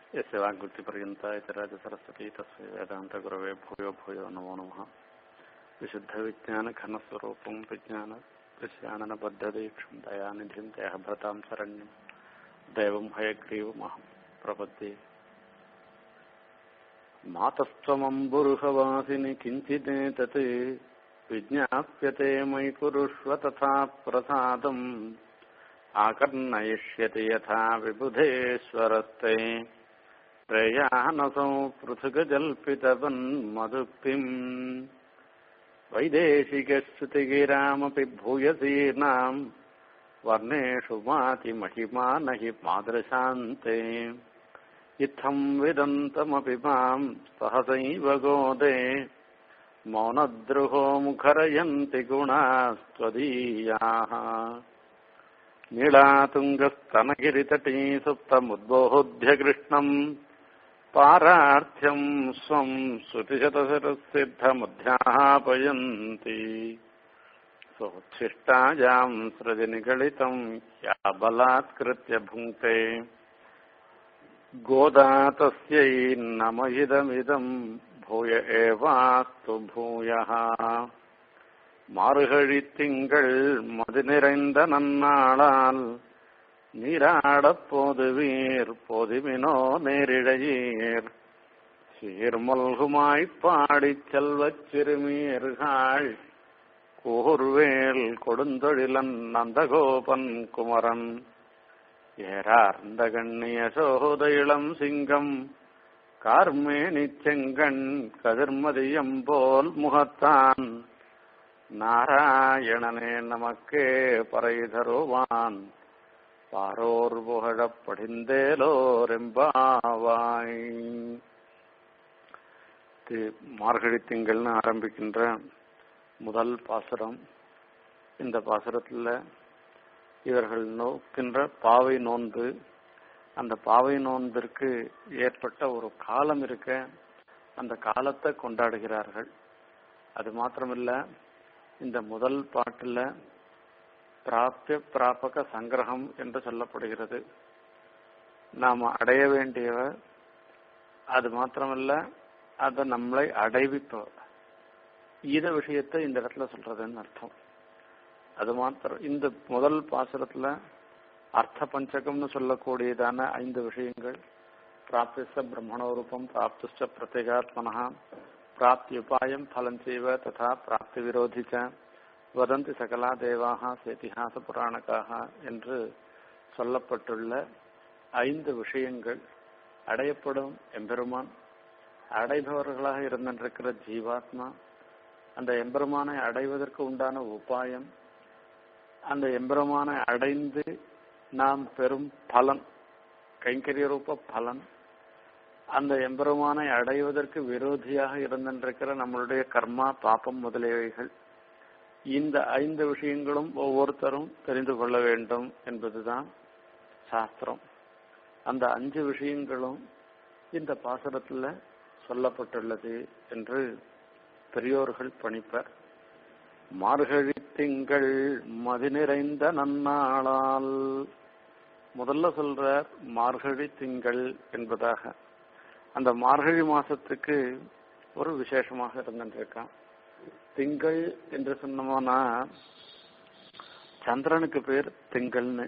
यस्य वाग्वृत्तिपर्यन्ता इतराजसरस्वती तस्य वेदान्तगुरवे भूयो भूयो नमो नमः विशुद्धविज्ञानघनस्वरूपं विज्ञान विज्ञाननबद्धदीक्षं दयानिधिं देहभृतां शरण्यं दैवं हयग्रीवमहं प्रपद्ये मातस्त्वमम्बुरुहवासिनि किञ्चिदेतत् विज्ञाप्यते मयि कुरुष्व तथा प्रसादम् आकर्णयिष्यति यथा विबुधेश्वरस्ते प्रयानसौ पृथुकजल्पितवन्मधुक्तिम् वैदेशिकश्रुतिगिरामपि भूयसीर्णाम् वर्णेषु माति महिमा न हि मादृशान्ते इत्थम् विदन्तमपि माम् सहसैव गोदे मौनद्रुहो मुखरयन्ति गुणास्त्वदीयाः नीलातुङ्गस्तनगिरितटी सुप्तमुद्बोध्य कृष्णम् पारार्थ्यम् स्वम् श्रुतिशतशिरसिद्धमुध्यापयन्ति सोच्छिष्टायाम् सृजनिगलितम् या बलात्कृत्य भुङ्क्ते गोदा तस्यै नमहिदमिदम् भूय एवास्तु भूयः மாறுகழி திங்கள் மது நிறைந்த நன்னாளால் நீராடப் போதுவீர் பொதுவினோ நேரிழையீர் சீர்மல்குமாய் பாடிச் செல்வச் சிறுமீர்கள் கூர்வேல் கொடுந்தொழிலன் நந்தகோபன் குமரன் ஏறார்ந்த கண்ணிய சோத இளம் சிங்கம் கார்மேனிச் செங்கண் கதிர்மதியம் போல் முகத்தான் நாராயணனே நமக்கே பறை தருவான் பாரோர் புகழப் படிந்தேலோரெம்பாவாய் மார்கழி திங்கள்னு ஆரம்பிக்கின்ற முதல் பாசுரம் இந்த பாசுரத்தில் இவர்கள் நோக்கின்ற பாவை நோன்பு அந்த பாவை நோன்பிற்கு ஏற்பட்ட ஒரு காலம் இருக்க அந்த காலத்தை கொண்டாடுகிறார்கள் அது மாத்திரமில்ல இந்த முதல் பாட்டில் பிராப்திய பிராபக சங்கிரகம் என்று சொல்லப்படுகிறது நாம் அடைய வேண்டியவ அது மாத்திரமல்ல அதை நம்மளை அடைவிப்பவர் இத விஷயத்தை இந்த இடத்துல சொல்றதுன்னு அர்த்தம் அது மாத்திரம் இந்த முதல் பாசுரத்துல அர்த்த பஞ்சகம்னு சொல்லக்கூடியதான ஐந்து விஷயங்கள் பிராப்திச்ச பிரம்மணோரூபம் பிராப்திச்ச பிரத்யேகாத்மனா பிராப்தி உபாயம் பலம் செய்வ ததா பிராப்தி விரோதி ச வதந்தி சகலா தேவாக சேத்திஹாச புராணக்காக என்று சொல்லப்பட்டுள்ள ஐந்து விஷயங்கள் அடையப்படும் எம்பெருமான் அடைபவர்களாக இருந்திருக்கிற ஜீவாத்மா அந்த எம்பெருமானை அடைவதற்கு உண்டான உபாயம் அந்த எம்பெருமானை அடைந்து நாம் பெறும் பலன் கைங்கரிய ரூப பலன் அந்த எம்பெருமானை அடைவதற்கு விரோதியாக இருந்திருக்கிற நம்மளுடைய கர்மா பாப்பம் முதலியவைகள் இந்த ஐந்து விஷயங்களும் ஒவ்வொருத்தரும் தெரிந்து கொள்ள வேண்டும் என்பதுதான் சாஸ்திரம் அந்த அஞ்சு விஷயங்களும் இந்த பாசுரத்துல சொல்லப்பட்டுள்ளது என்று பெரியோர்கள் பணிப்பர் மார்கழி திங்கள் மதி நிறைந்த நன்னாளால் முதல்ல சொல்ற மார்கழி திங்கள் என்பதாக அந்த மார்கழி மாசத்துக்கு ஒரு விசேஷமாக இருந்துருக்கான் திங்கள் என்று சொன்னோம்னா சந்திரனுக்கு பேர் திங்கள்னு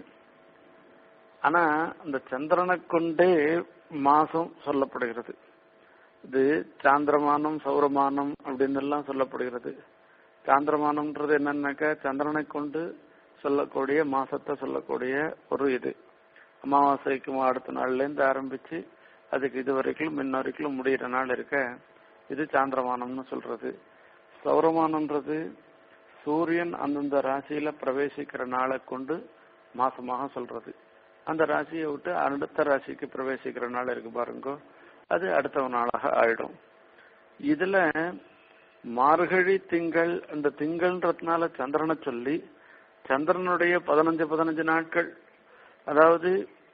ஆனா அந்த சந்திரனை கொண்டே மாசம் சொல்லப்படுகிறது இது சாந்திரமானம் சௌரமானம் அப்படின்னு எல்லாம் சொல்லப்படுகிறது சாந்திரமானம்ன்றது என்னன்னாக்கா சந்திரனை கொண்டு சொல்லக்கூடிய மாசத்தை சொல்லக்கூடிய ஒரு இது அமாவாசைக்கு அடுத்த நாள்ல இருந்து ஆரம்பிச்சு அதுக்கு இது வரைக்கும் முன்ன வரைக்கும் முடிகிற நாள் இருக்க இது சாந்திரமானம்னு சொல்றது சௌரமானம்ன்றது சூரியன் அந்தந்த ராசியில பிரவேசிக்கிற நாளை கொண்டு மாசமாக சொல்றது அந்த ராசியை விட்டு அடுத்த ராசிக்கு பிரவேசிக்கிற நாள் இருக்கு பாருங்க அது அடுத்த நாளாக ஆயிடும் இதுல மார்கழி திங்கள் அந்த திங்கள்ன்றதுனால சந்திரனை சொல்லி சந்திரனுடைய பதினஞ்சு பதினஞ்சு நாட்கள் அதாவது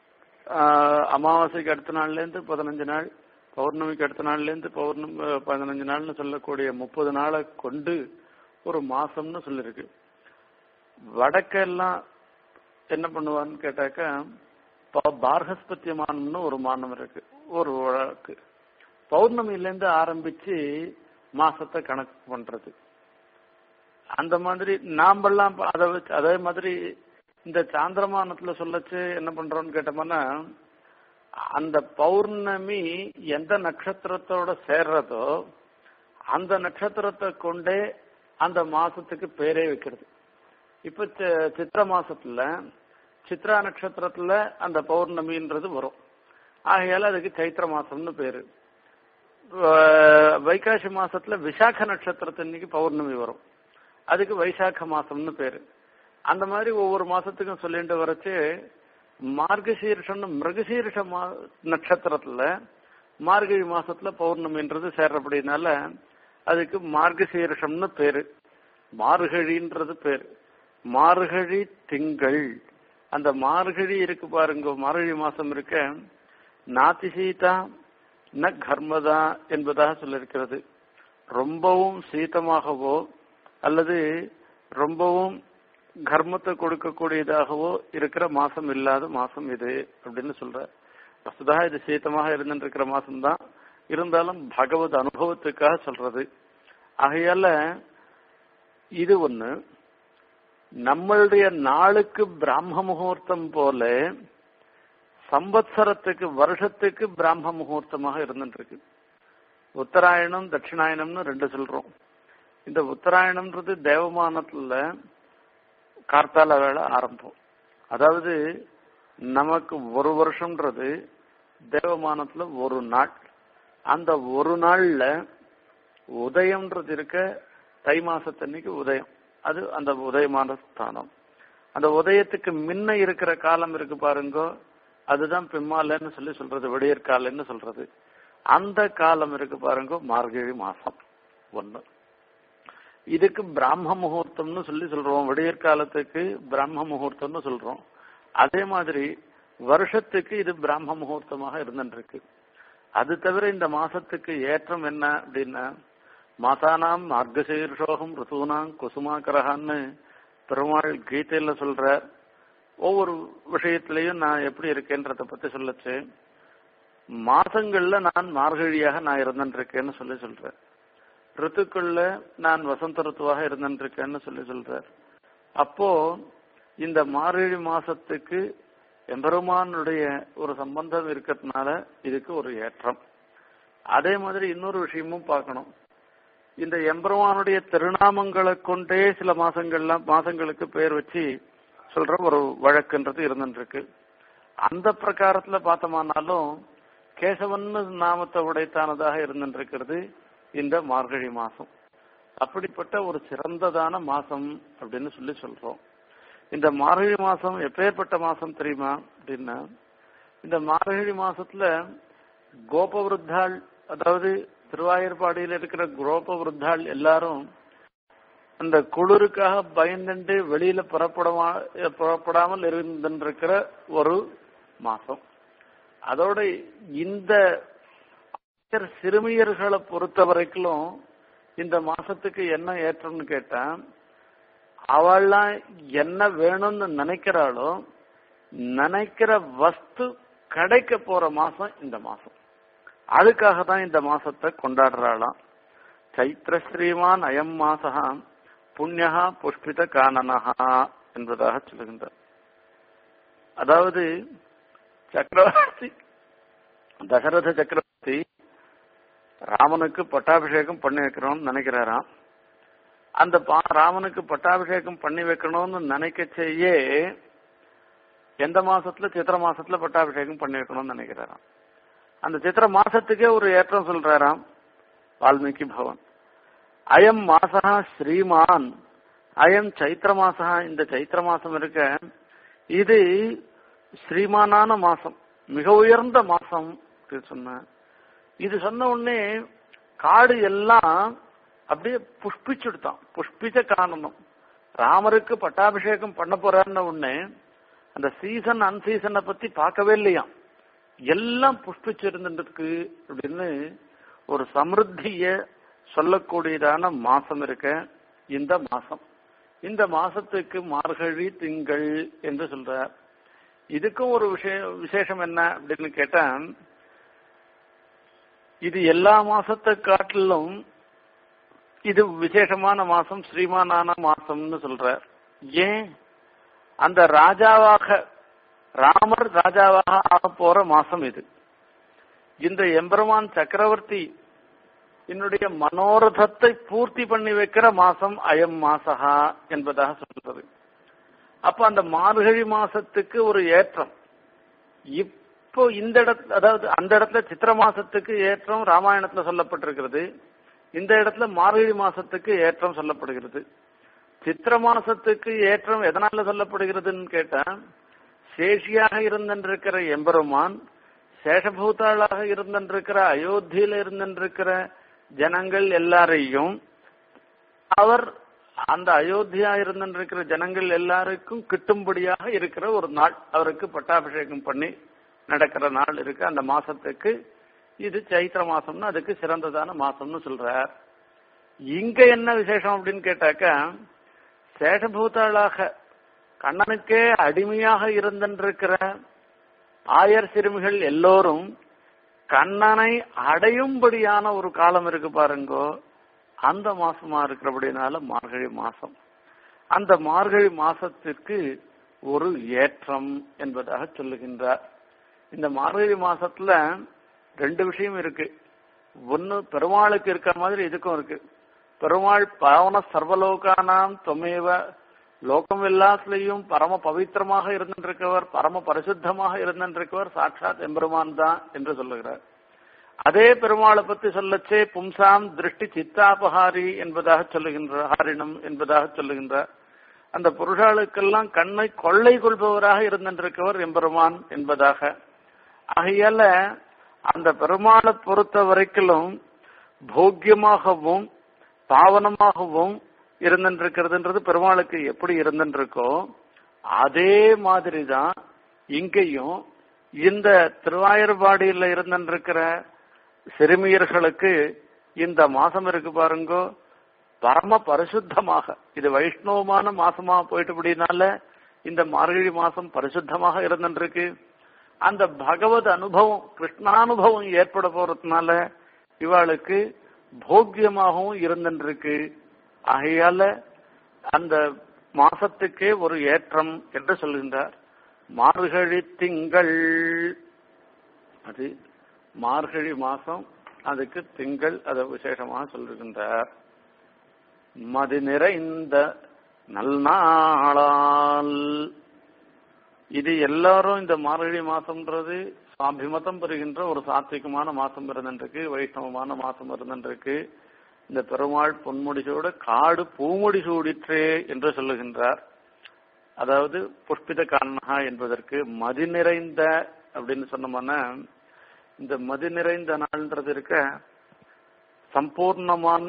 அமாவாசைக்கு அடுத்த நாள்ல இருந்து பதினஞ்சு நாள் பௌர்ணமிக்கு அடுத்த நாள்ல இருந்து பௌர்ணமி பதினஞ்சு நாள்னு சொல்லக்கூடிய முப்பது நாளை கொண்டு ஒரு மாசம்னு சொல்லிருக்கு வடக்கெல்லாம் என்ன பண்ணுவான்னு கேட்டாக்கா இப்போ பார்கஸ்பத்திய மானம்னு ஒரு மானம் இருக்கு ஒரு வழக்கு பௌர்ணமியிலேருந்து ஆரம்பிச்சு மாசத்தை கணக்கு பண்றது அந்த மாதிரி நாமெல்லாம் அதை வச்சு அதே மாதிரி இந்த சாந்திரமானத்துல சொல்லச்சு என்ன பண்றோம்னு கேட்டோம்னா அந்த பௌர்ணமி எந்த நட்சத்திரத்தோட சேர்றதோ அந்த நட்சத்திரத்தை கொண்டே அந்த மாசத்துக்கு பேரே வைக்கிறது இப்ப சி- சித்திர மாசத்துல சித்ரா நட்சத்திரத்துல அந்த பௌர்ணமின்றது வரும் ஆகையால அதுக்கு சைத்திர மாசம்னு பேரு வ- வைகாசி மாசத்துல விசாக நட்சத்திரத்தன்னைக்கு பௌர்ணமி வரும் அதுக்கு வைசாக மாசம்னு பேரு அந்த மாதிரி ஒவ்வொரு மாசத்துக்கும் சொல்லிட்டு வரச்சு மார்கசீர்ஷம்னு மிருகசீர்ஷ மா நட்சத்திரத்துல மார்கழி மாசத்துல பௌர்ணமின்றது சேர்றபடினால அதுக்கு மார்கசீர்ஷம்னு பேரு மார்கழின்றது பேரு மார்கழி திங்கள் அந்த மார்கழி இருக்கு பாருங்க மார்கழி மாசம் இருக்க நாதிசீதா ந கர்மதா என்பதாக சொல்லியிருக்கிறது ரொம்பவும் சீதமாகவோ அல்லது ரொம்பவும் கர்மத்தை கொடுக்கக்கூடியதாகவோ இருக்கிற மாசம் இல்லாத மாசம் இது அப்படின்னு சொல்ற வசுதா இது சீத்தமாக இருந்துட்டு இருக்கிற மாசம் தான் இருந்தாலும் பகவத் அனுபவத்துக்காக சொல்றது ஆகையால இது ஒண்ணு நம்மளுடைய நாளுக்கு பிராம முகூர்த்தம் போல சம்பத்சரத்துக்கு வருஷத்துக்கு பிராம முகூர்த்தமாக இருந்துட்டு இருக்கு உத்தராயணம் தட்சிணாயனம்னு ரெண்டு சொல்றோம் இந்த உத்தராயணம்ன்றது தேவமானத்துல கார்த்தால வேலை ஆரம்பம் அதாவது நமக்கு ஒரு வருஷம்ன்றது தேவமானத்துல ஒரு நாள் அந்த ஒரு நாள்ல உதயம்ன்றது இருக்க தை மாசத்தன்னைக்கு உதயம் அது அந்த உதயமான ஸ்தானம் அந்த உதயத்துக்கு முன்ன இருக்கிற காலம் இருக்கு பாருங்க அதுதான் பிம்மாலன்னு சொல்லி சொல்றது விடியற்காலன்னு சொல்றது அந்த காலம் இருக்கு பாருங்க மார்கழி மாசம் ஒண்ணு இதுக்கு பிராம முகூர்த்தம்னு சொல்லி சொல்றோம் விடியற்காலத்துக்கு பிராம முகூர்த்தம்னு சொல்றோம் அதே மாதிரி வருஷத்துக்கு இது பிராம முகூர்த்தமாக இருந்துட்டு இருக்கு அது தவிர இந்த மாசத்துக்கு ஏற்றம் என்ன அப்படின்னா மாசானாம் மார்கசீர்ஷோகம் ருசூனாம் குசுமாக்கரகான்னு பெருமாள் கீதையில சொல்ற ஒவ்வொரு விஷயத்திலையும் நான் எப்படி இருக்கேன்றத பத்தி சொல்லச்சு மாசங்கள்ல நான் மார்கழியாக நான் இருந்துட்டு இருக்கேன்னு சொல்லி சொல்றேன் ரித்துக்குள்ள நான் வசந்த ருத்துவாக இருந்துட்டு இருக்கேன்னு சொல்லி சொல்றார் அப்போ இந்த மார்கழி மாசத்துக்கு எம்பெருமானுடைய ஒரு சம்பந்தம் இருக்கிறதுனால இதுக்கு ஒரு ஏற்றம் அதே மாதிரி இன்னொரு விஷயமும் பார்க்கணும் இந்த எம்பெருமானுடைய திருநாமங்களை கொண்டே சில மாசங்கள்லாம் மாசங்களுக்கு பேர் வச்சு சொல்ற ஒரு வழக்குன்றது இருந்துட்டு இருக்கு அந்த பிரகாரத்துல பார்த்தோமானாலும் கேசவன்னு நாமத்தை உடைத்தானதாக இருந்துட்டு இருக்கிறது இந்த மார்கழி மாசம் அப்படிப்பட்ட ஒரு சிறந்ததான மாசம் அப்படின்னு சொல்லி சொல்றோம் இந்த மார்கழி மாசம் எப்பேற்பட்ட மாசம் தெரியுமா அப்படின்னா இந்த மார்கழி மாசத்துல கோபவிருத்தாள் அதாவது திருவாயூர்பாடியில் இருக்கிற கோபவிருத்தாள் எல்லாரும் அந்த குளிருக்காக பயந்துட்டு வெளியில புறப்படமா புறப்படாமல் இருந்திருக்கிற ஒரு மாசம் அதோட இந்த சிறுமியர்களை பொறுத்த வரைக்கும் இந்த மாசத்துக்கு என்ன ஏற்றம்னு கேட்டா அவள்லாம் என்ன வேணும்னு நினைக்கிறாளோ நினைக்கிற வஸ்து கிடைக்க போற மாசம் இந்த மாசம் அதுக்காக தான் இந்த மாசத்தை கொண்டாடுறாளாம் சைத்திர ஸ்ரீமான் அயம் மாசா புண்ணியா புஷ்பித கானனஹா என்பதாக சொல்லுகின்றார் அதாவது சக்கரவர்த்தி தசரத சக்கரவர்த்தி ராமனுக்கு பட்டாபிஷேகம் பண்ணி வைக்கணும்னு நினைக்கிறாராம் அந்த பா- ராமனுக்கு பட்டாபிஷேகம் பண்ணி வைக்கணும்னு நினைக்க செய்ய எந்த மாசத்துல சித்திர மாசத்துல பட்டாபிஷேகம் பண்ணி வைக்கணும்னு நினைக்கிறாராம் அந்த சித்திர மாசத்துக்கே ஒரு ஏற்றம் சொல்றாராம் வால்மீகி பவன் அயம் மாசா ஸ்ரீமான் அயம் சைத்திர மாசா இந்த சைத்திர மாசம் இருக்க இது ஸ்ரீமானான மாசம் மிக உயர்ந்த மாசம் அப்படின்னு சொன்ன இது சொன்ன உடனே காடு எல்லாம் அப்படியே புஷ்பிச்சுடுத்தான் புஷ்பிச்ச காணணும் ராமருக்கு பட்டாபிஷேகம் பண்ண போறாருன்ன உடனே அந்த சீசன் அன்சீசனை பத்தி பார்க்கவே இல்லையாம் எல்லாம் புஷ்பிச்சிருந்துருக்கு அப்படின்னு ஒரு சமிருத்திய சொல்லக்கூடியதான மாசம் இருக்க இந்த மாசம் இந்த மாசத்துக்கு மார்கழி திங்கள் என்று சொல்றார் இதுக்கும் ஒரு விஷய விசேஷம் என்ன அப்படின்னு கேட்டா இது எல்லா மாசத்தை காட்டிலும் இது விசேஷமான மாசம் ஸ்ரீமானான மாசம்னு சொல்ற ஏன் அந்த ராஜாவாக ராமர் ராஜாவாக ஆக போற மாசம் இது இந்த எம்பெருமான் சக்கரவர்த்தி என்னுடைய மனோரதத்தை பூர்த்தி பண்ணி வைக்கிற மாசம் அயம் மாசகா என்பதாக சொல்றது அப்ப அந்த மார்கழி மாசத்துக்கு ஒரு ஏற்றம் இப்போ இந்த இடத்துல அதாவது அந்த இடத்துல சித்திர மாசத்துக்கு ஏற்றம் ராமாயணத்துல சொல்லப்பட்டிருக்கிறது இந்த இடத்துல மார்கழி மாசத்துக்கு ஏற்றம் சொல்லப்படுகிறது சித்திர மாசத்துக்கு ஏற்றம் எதனால சொல்லப்படுகிறதுன்னு கேட்டா சேஷியாக இருந்திருக்கிற எம்பெருமான் சேஷபூதாளாக இருந்திருக்கிற அயோத்தியில இருந்திருக்கிற ஜனங்கள் எல்லாரையும் அவர் அந்த அயோத்தியா இருந்திருக்கிற ஜனங்கள் எல்லாருக்கும் கிட்டும்படியாக இருக்கிற ஒரு நாள் அவருக்கு பட்டாபிஷேகம் பண்ணி நடக்கிற நாள் இருக்கு அந்த மாசத்துக்கு இது சைத்திர மாசம்னு அதுக்கு சிறந்ததான மாசம்னு சொல்றார் இங்க என்ன விசேஷம் அப்படின்னு கேட்டாக்கா சேஷபூதாளாக கண்ணனுக்கே அடிமையாக இருந்திருக்கிற ஆயர் சிறுமிகள் எல்லோரும் கண்ணனை அடையும்படியான ஒரு காலம் இருக்கு பாருங்கோ அந்த மாசமா இருக்கிறபடினால மார்கழி மாசம் அந்த மார்கழி மாசத்திற்கு ஒரு ஏற்றம் என்பதாக சொல்லுகின்றார் இந்த மார்கழி மாசத்துல ரெண்டு விஷயம் இருக்கு ஒன்னு பெருமாளுக்கு இருக்கிற மாதிரி இதுக்கும் இருக்கு பெருமாள் பாவன சர்வலோகானாம் தொமேவ லோகம் எல்லாத்துலயும் பரம பவித்திரமாக இருந்திருக்கவர் பரம பரிசுத்தமாக இருந்திருக்கவர் சாட்சாத் எம்பெருமான் தான் என்று சொல்லுகிறார் அதே பெருமாளை பத்தி சொல்லச்சே பும்சாம் திருஷ்டி சித்தாபஹாரி என்பதாக சொல்லுகின்ற ஹாரினம் என்பதாக சொல்லுகின்றார் அந்த புருஷாளுக்கெல்லாம் கண்ணை கொள்ளை கொள்பவராக இருந்திருக்கவர் எம்பெருமான் என்பதாக ஆகையால அந்த பெருமாளை பொறுத்த வரைக்கும் போக்கியமாகவும் பாவனமாகவும் இருந்திருக்கிறதுன்றது பெருமாளுக்கு எப்படி இருந்திருக்கோ அதே மாதிரிதான் இங்கேயும் இந்த திருவாயூர்பாடியில் இருந்திருக்கிற சிறுமியர்களுக்கு இந்த மாசம் இருக்கு பாருங்கோ பரம பரிசுத்தமாக இது வைஷ்ணவமான மாசமா போயிட்டுபடினால இந்த மார்கழி மாசம் பரிசுத்தமாக இருந்திருக்கு அந்த பகவத் அனுபவம் கிருஷ்ணானுபவம் ஏற்பட போறதுனால இவாளுக்கு போக்கியமாகவும் இருந்திருக்கு ஆகையால அந்த மாசத்துக்கே ஒரு ஏற்றம் என்று சொல்கின்றார் மார்கழி திங்கள் அது மார்கழி மாசம் அதுக்கு திங்கள் அதை விசேஷமாக சொல்லுகின்றார் மதி நிறைந்த நல்நாளால் இது எல்லாரும் இந்த மார்கழி மாசம்ன்றது அபிமதம் பெறுகின்ற ஒரு சாத்விகமான மாசம் இருந்திருக்கு வைஷ்ணவமான மாசம் இருந்திருக்கு இந்த பெருமாள் பொன்முடிசோடு காடு பூமுடி சூடிற்றே என்று சொல்லுகின்றார் அதாவது புஷ்பித காரணா என்பதற்கு மதி நிறைந்த அப்படின்னு சொன்னோம்னா இந்த மதி நிறைந்த நாள்ன்றது இருக்க சம்பூர்ணமான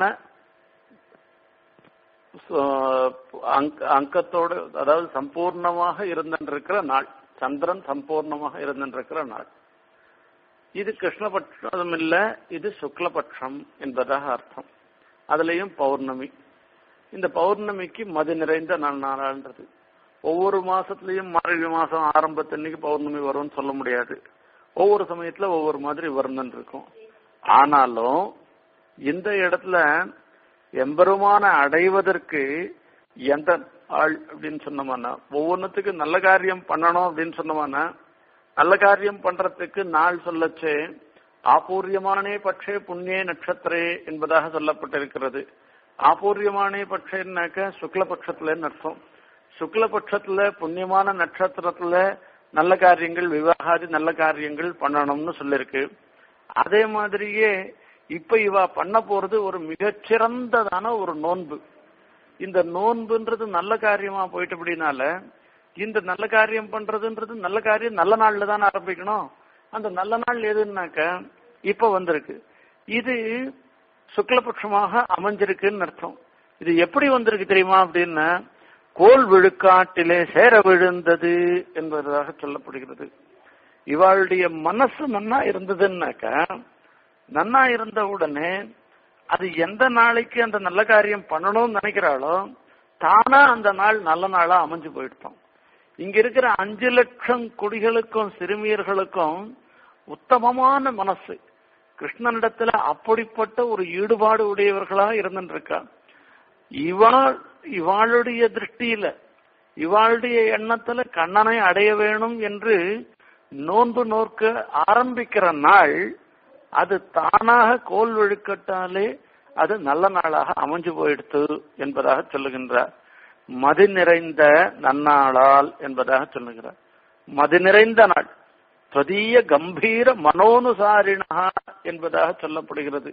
அங்கத்தோடு அதாவது சம்பூர்ணமாக இருந்திருக்கிற நாள் சந்திரன் சம்பூர்ணமாக இருந்திருக்கிற நாள் இது கிருஷ்ணபட்சம் இல்ல இது சுக்லபட்சம் என்பதாக அர்த்தம் அதுலயும் பௌர்ணமி இந்த பௌர்ணமிக்கு மது நிறைந்த நாள் நாளான்றது ஒவ்வொரு மாசத்துலயும் மார்கழி மாசம் ஆரம்பத்தன்னைக்கு பௌர்ணமி வரும்னு சொல்ல முடியாது ஒவ்வொரு சமயத்துல ஒவ்வொரு மாதிரி வருந்தன் இருக்கும் ஆனாலும் இந்த இடத்துல எம்பெருமான அடைவதற்கு எந்த ஆள் அப்படின்னு சொன்னோம்னா ஒவ்வொன்றுத்துக்கு நல்ல காரியம் பண்ணணும் அப்படின்னு சொன்னோம்னா நல்ல காரியம் பண்றதுக்கு நாள் சொல்லச்சே ஆபூர்யமானே பட்சே புண்ணிய நட்சத்திரே என்பதாக சொல்லப்பட்டிருக்கிறது ஆபூர்யமானே பட்சேன்னாக்க சுக்லபட்சத்துலன்னு அர்த்தம் சுக்லபட்சத்துல புண்ணியமான நட்சத்திரத்துல நல்ல காரியங்கள் விவாகாதி நல்ல காரியங்கள் பண்ணணும்னு சொல்லிருக்கு அதே மாதிரியே இப்ப இவ பண்ண போறது ஒரு மிகச்சிறந்ததான ஒரு நோன்பு இந்த நோன்புன்றது நல்ல காரியமா போயிட்டு அப்படின்னால இந்த நல்ல காரியம் பண்றதுன்றது நல்ல காரியம் நல்ல நாள்ல தானே ஆரம்பிக்கணும் அந்த நல்ல நாள் எதுன்னாக்க இப்ப வந்திருக்கு இது சுக்லபட்சமாக அமைஞ்சிருக்குன்னு அர்த்தம் இது எப்படி வந்திருக்கு தெரியுமா அப்படின்னா கோல் விழுக்காட்டிலே சேர விழுந்தது என்பதாக சொல்லப்படுகிறது இவாளுடைய மனசு நன்னா இருந்ததுன்னாக்கா நன்னா இருந்த உடனே அது எந்த நாளைக்கு அந்த நல்ல காரியம் பண்ணணும்னு நினைக்கிறாளோ தானா அந்த நாள் நல்ல நாளா அமைஞ்சு போயிட்டோம் இங்க இருக்கிற அஞ்சு லட்சம் குடிகளுக்கும் சிறுமியர்களுக்கும் உத்தமமான மனசு கிருஷ்ணனிடத்துல அப்படிப்பட்ட ஒரு ஈடுபாடு உடையவர்களா இருந்துருக்கா இவாள் இவாளுடைய திருஷ்டியில இவாளுடைய எண்ணத்துல கண்ணனை அடைய வேணும் என்று நோன்பு நோக்க ஆரம்பிக்கிற நாள் அது தானாக கோல் ஒழுக்கட்டாலே அது நல்ல நாளாக அமைஞ்சு போயிடுத்து என்பதாக சொல்லுகின்றார் மதி நிறைந்த நன்னாளால் என்பதாக சொல்லுகிறார் மதி நிறைந்த நாள் தொதிய கம்பீர மனோனுசாரிணா என்பதாக சொல்லப்படுகிறது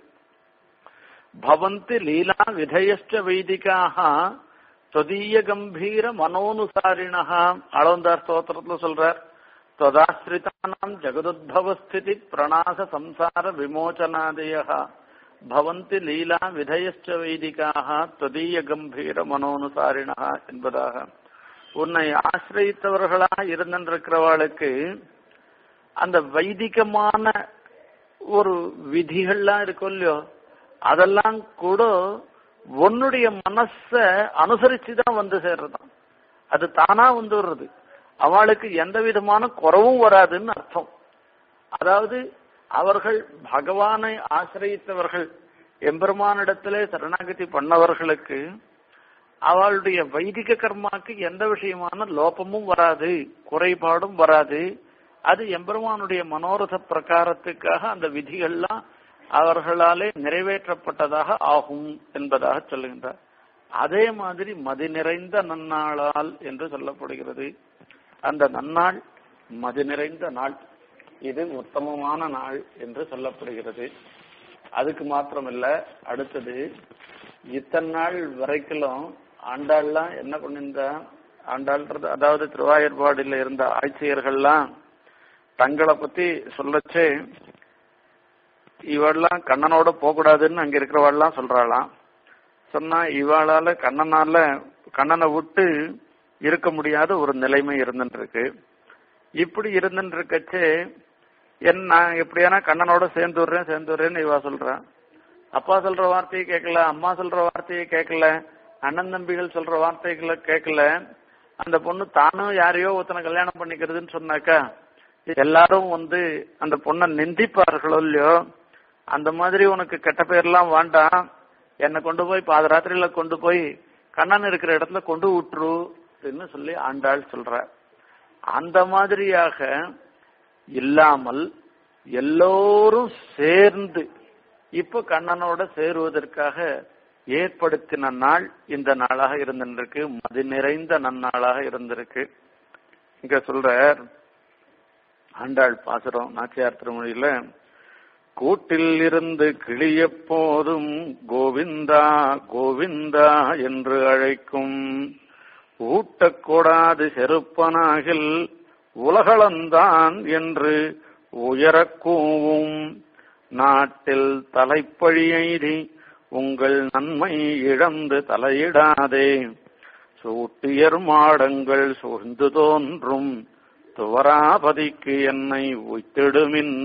பவந்தி லீலா விதயஷ்ட வைதிகாக தொதிய கம்பீர மனோனுசாரிணா அளவந்தார் ஸ்தோத்திரத்துல சொல்றார் त्वदाश्रितानाम् जगदुद्भवस्थिति प्रणाश संसार विमोचनादयः भवन्ति லீலா விதயச்ச வைதிகாக தொதீய கம்பீர மனோனுசாரிணா என்பதாக உன்னை ஆசிரியத்தவர்களாக இருந்திருக்கிறவாளுக்கு அந்த வைதிகமான ஒரு விதிகள்லாம் இருக்கும் இல்லையோ அதெல்லாம் கூட உன்னுடைய மனச அனுசரிச்சுதான் வந்து சேர்றதாம் அது தானா வந்து வர்றது அவளுக்கு எந்த விதமான குறவும் வராதுன்னு அர்த்தம் அதாவது அவர்கள் பகவானை ஆசிரியத்தவர்கள் எம்பெருமானிடத்திலே சரணாகதி பண்ணவர்களுக்கு அவளுடைய வைதிக கர்மாக்கு எந்த விஷயமான லோபமும் வராது குறைபாடும் வராது அது எம்பெருமானுடைய மனோரத பிரகாரத்துக்காக அந்த விதிகள்லாம் அவர்களாலே நிறைவேற்றப்பட்டதாக ஆகும் என்பதாக சொல்லுகின்றார் அதே மாதிரி மதி நிறைந்த நன்னாளால் என்று சொல்லப்படுகிறது அந்த நன்னாள் மதி நிறைந்த நாள் இது உத்தமமான நாள் என்று சொல்லப்படுகிறது அதுக்கு மாத்திரமில்ல அடுத்தது இத்தனை நாள் வரைக்கும் ஆண்டாள்லாம் என்ன பண்ணிருந்தா ஆண்டாள்ன்றது அதாவது திருவாயூர்பாடியில் இருந்த ஆட்சியர்கள்லாம் தங்களை பத்தி சொல்லச்சே இவெல்லாம் கண்ணனோட போகக்கூடாதுன்னு அங்க இருக்கிறவாள்லாம் சொல்றாளாம் சொன்னா இவாளால கண்ணனால கண்ணனை விட்டு இருக்க முடியாத ஒரு நிலைமை இருந்துட்டு இருக்கு இப்படி இருந்துட்டு இருக்கச்சே என் நான் எப்படியானா கண்ணனோட சேர்ந்து விடுறேன் சேர்ந்து விடுறேன்னு இவா சொல்றான் அப்பா சொல்ற வார்த்தையை கேட்கல அம்மா சொல்ற வார்த்தையை கேட்கல அண்ணன் தம்பிகள் சொல்ற வார்த்தைகளை கேட்கல அந்த பொண்ணு தானும் யாரையோ ஒருத்தனை கல்யாணம் பண்ணிக்கிறதுன்னு சொன்னாக்கா எல்லாரும் வந்து அந்த பொண்ணை நிந்திப்பார்களோ இல்லையோ அந்த மாதிரி உனக்கு கெட்ட பேர்லாம் வேண்டாம் என்னை கொண்டு போய் பாதராத்திரியில கொண்டு போய் கண்ணன் இருக்கிற இடத்துல கொண்டு விட்டுரு அப்படின்னு சொல்லி ஆண்டாள் சொல்ற அந்த மாதிரியாக இல்லாமல் எல்லோரும் சேர்ந்து இப்ப கண்ணனோட சேருவதற்காக ஏற்படுத்தின நாள் இந்த நாளாக இருந்திருக்கு மதி நிறைந்த நன்னாளாக இருந்திருக்கு இங்க சொல்ற ஆண்டாள் பாசுரம் நாச்சியார் திருமொழியில கூட்டில் இருந்து கிளிய போதும் கோவிந்தா கோவிந்தா என்று அழைக்கும் ஊட்டக்கூடாது செருப்பனாகில் உலகளந்தான் என்று உயரக் கூவும் நாட்டில் தலைப்பழியெய்தி உங்கள் நன்மை இழந்து தலையிடாதே சூட்டியர் மாடங்கள் சூழ்ந்து தோன்றும் துவராபதிக்கு என்னை உய்த்திடுமின்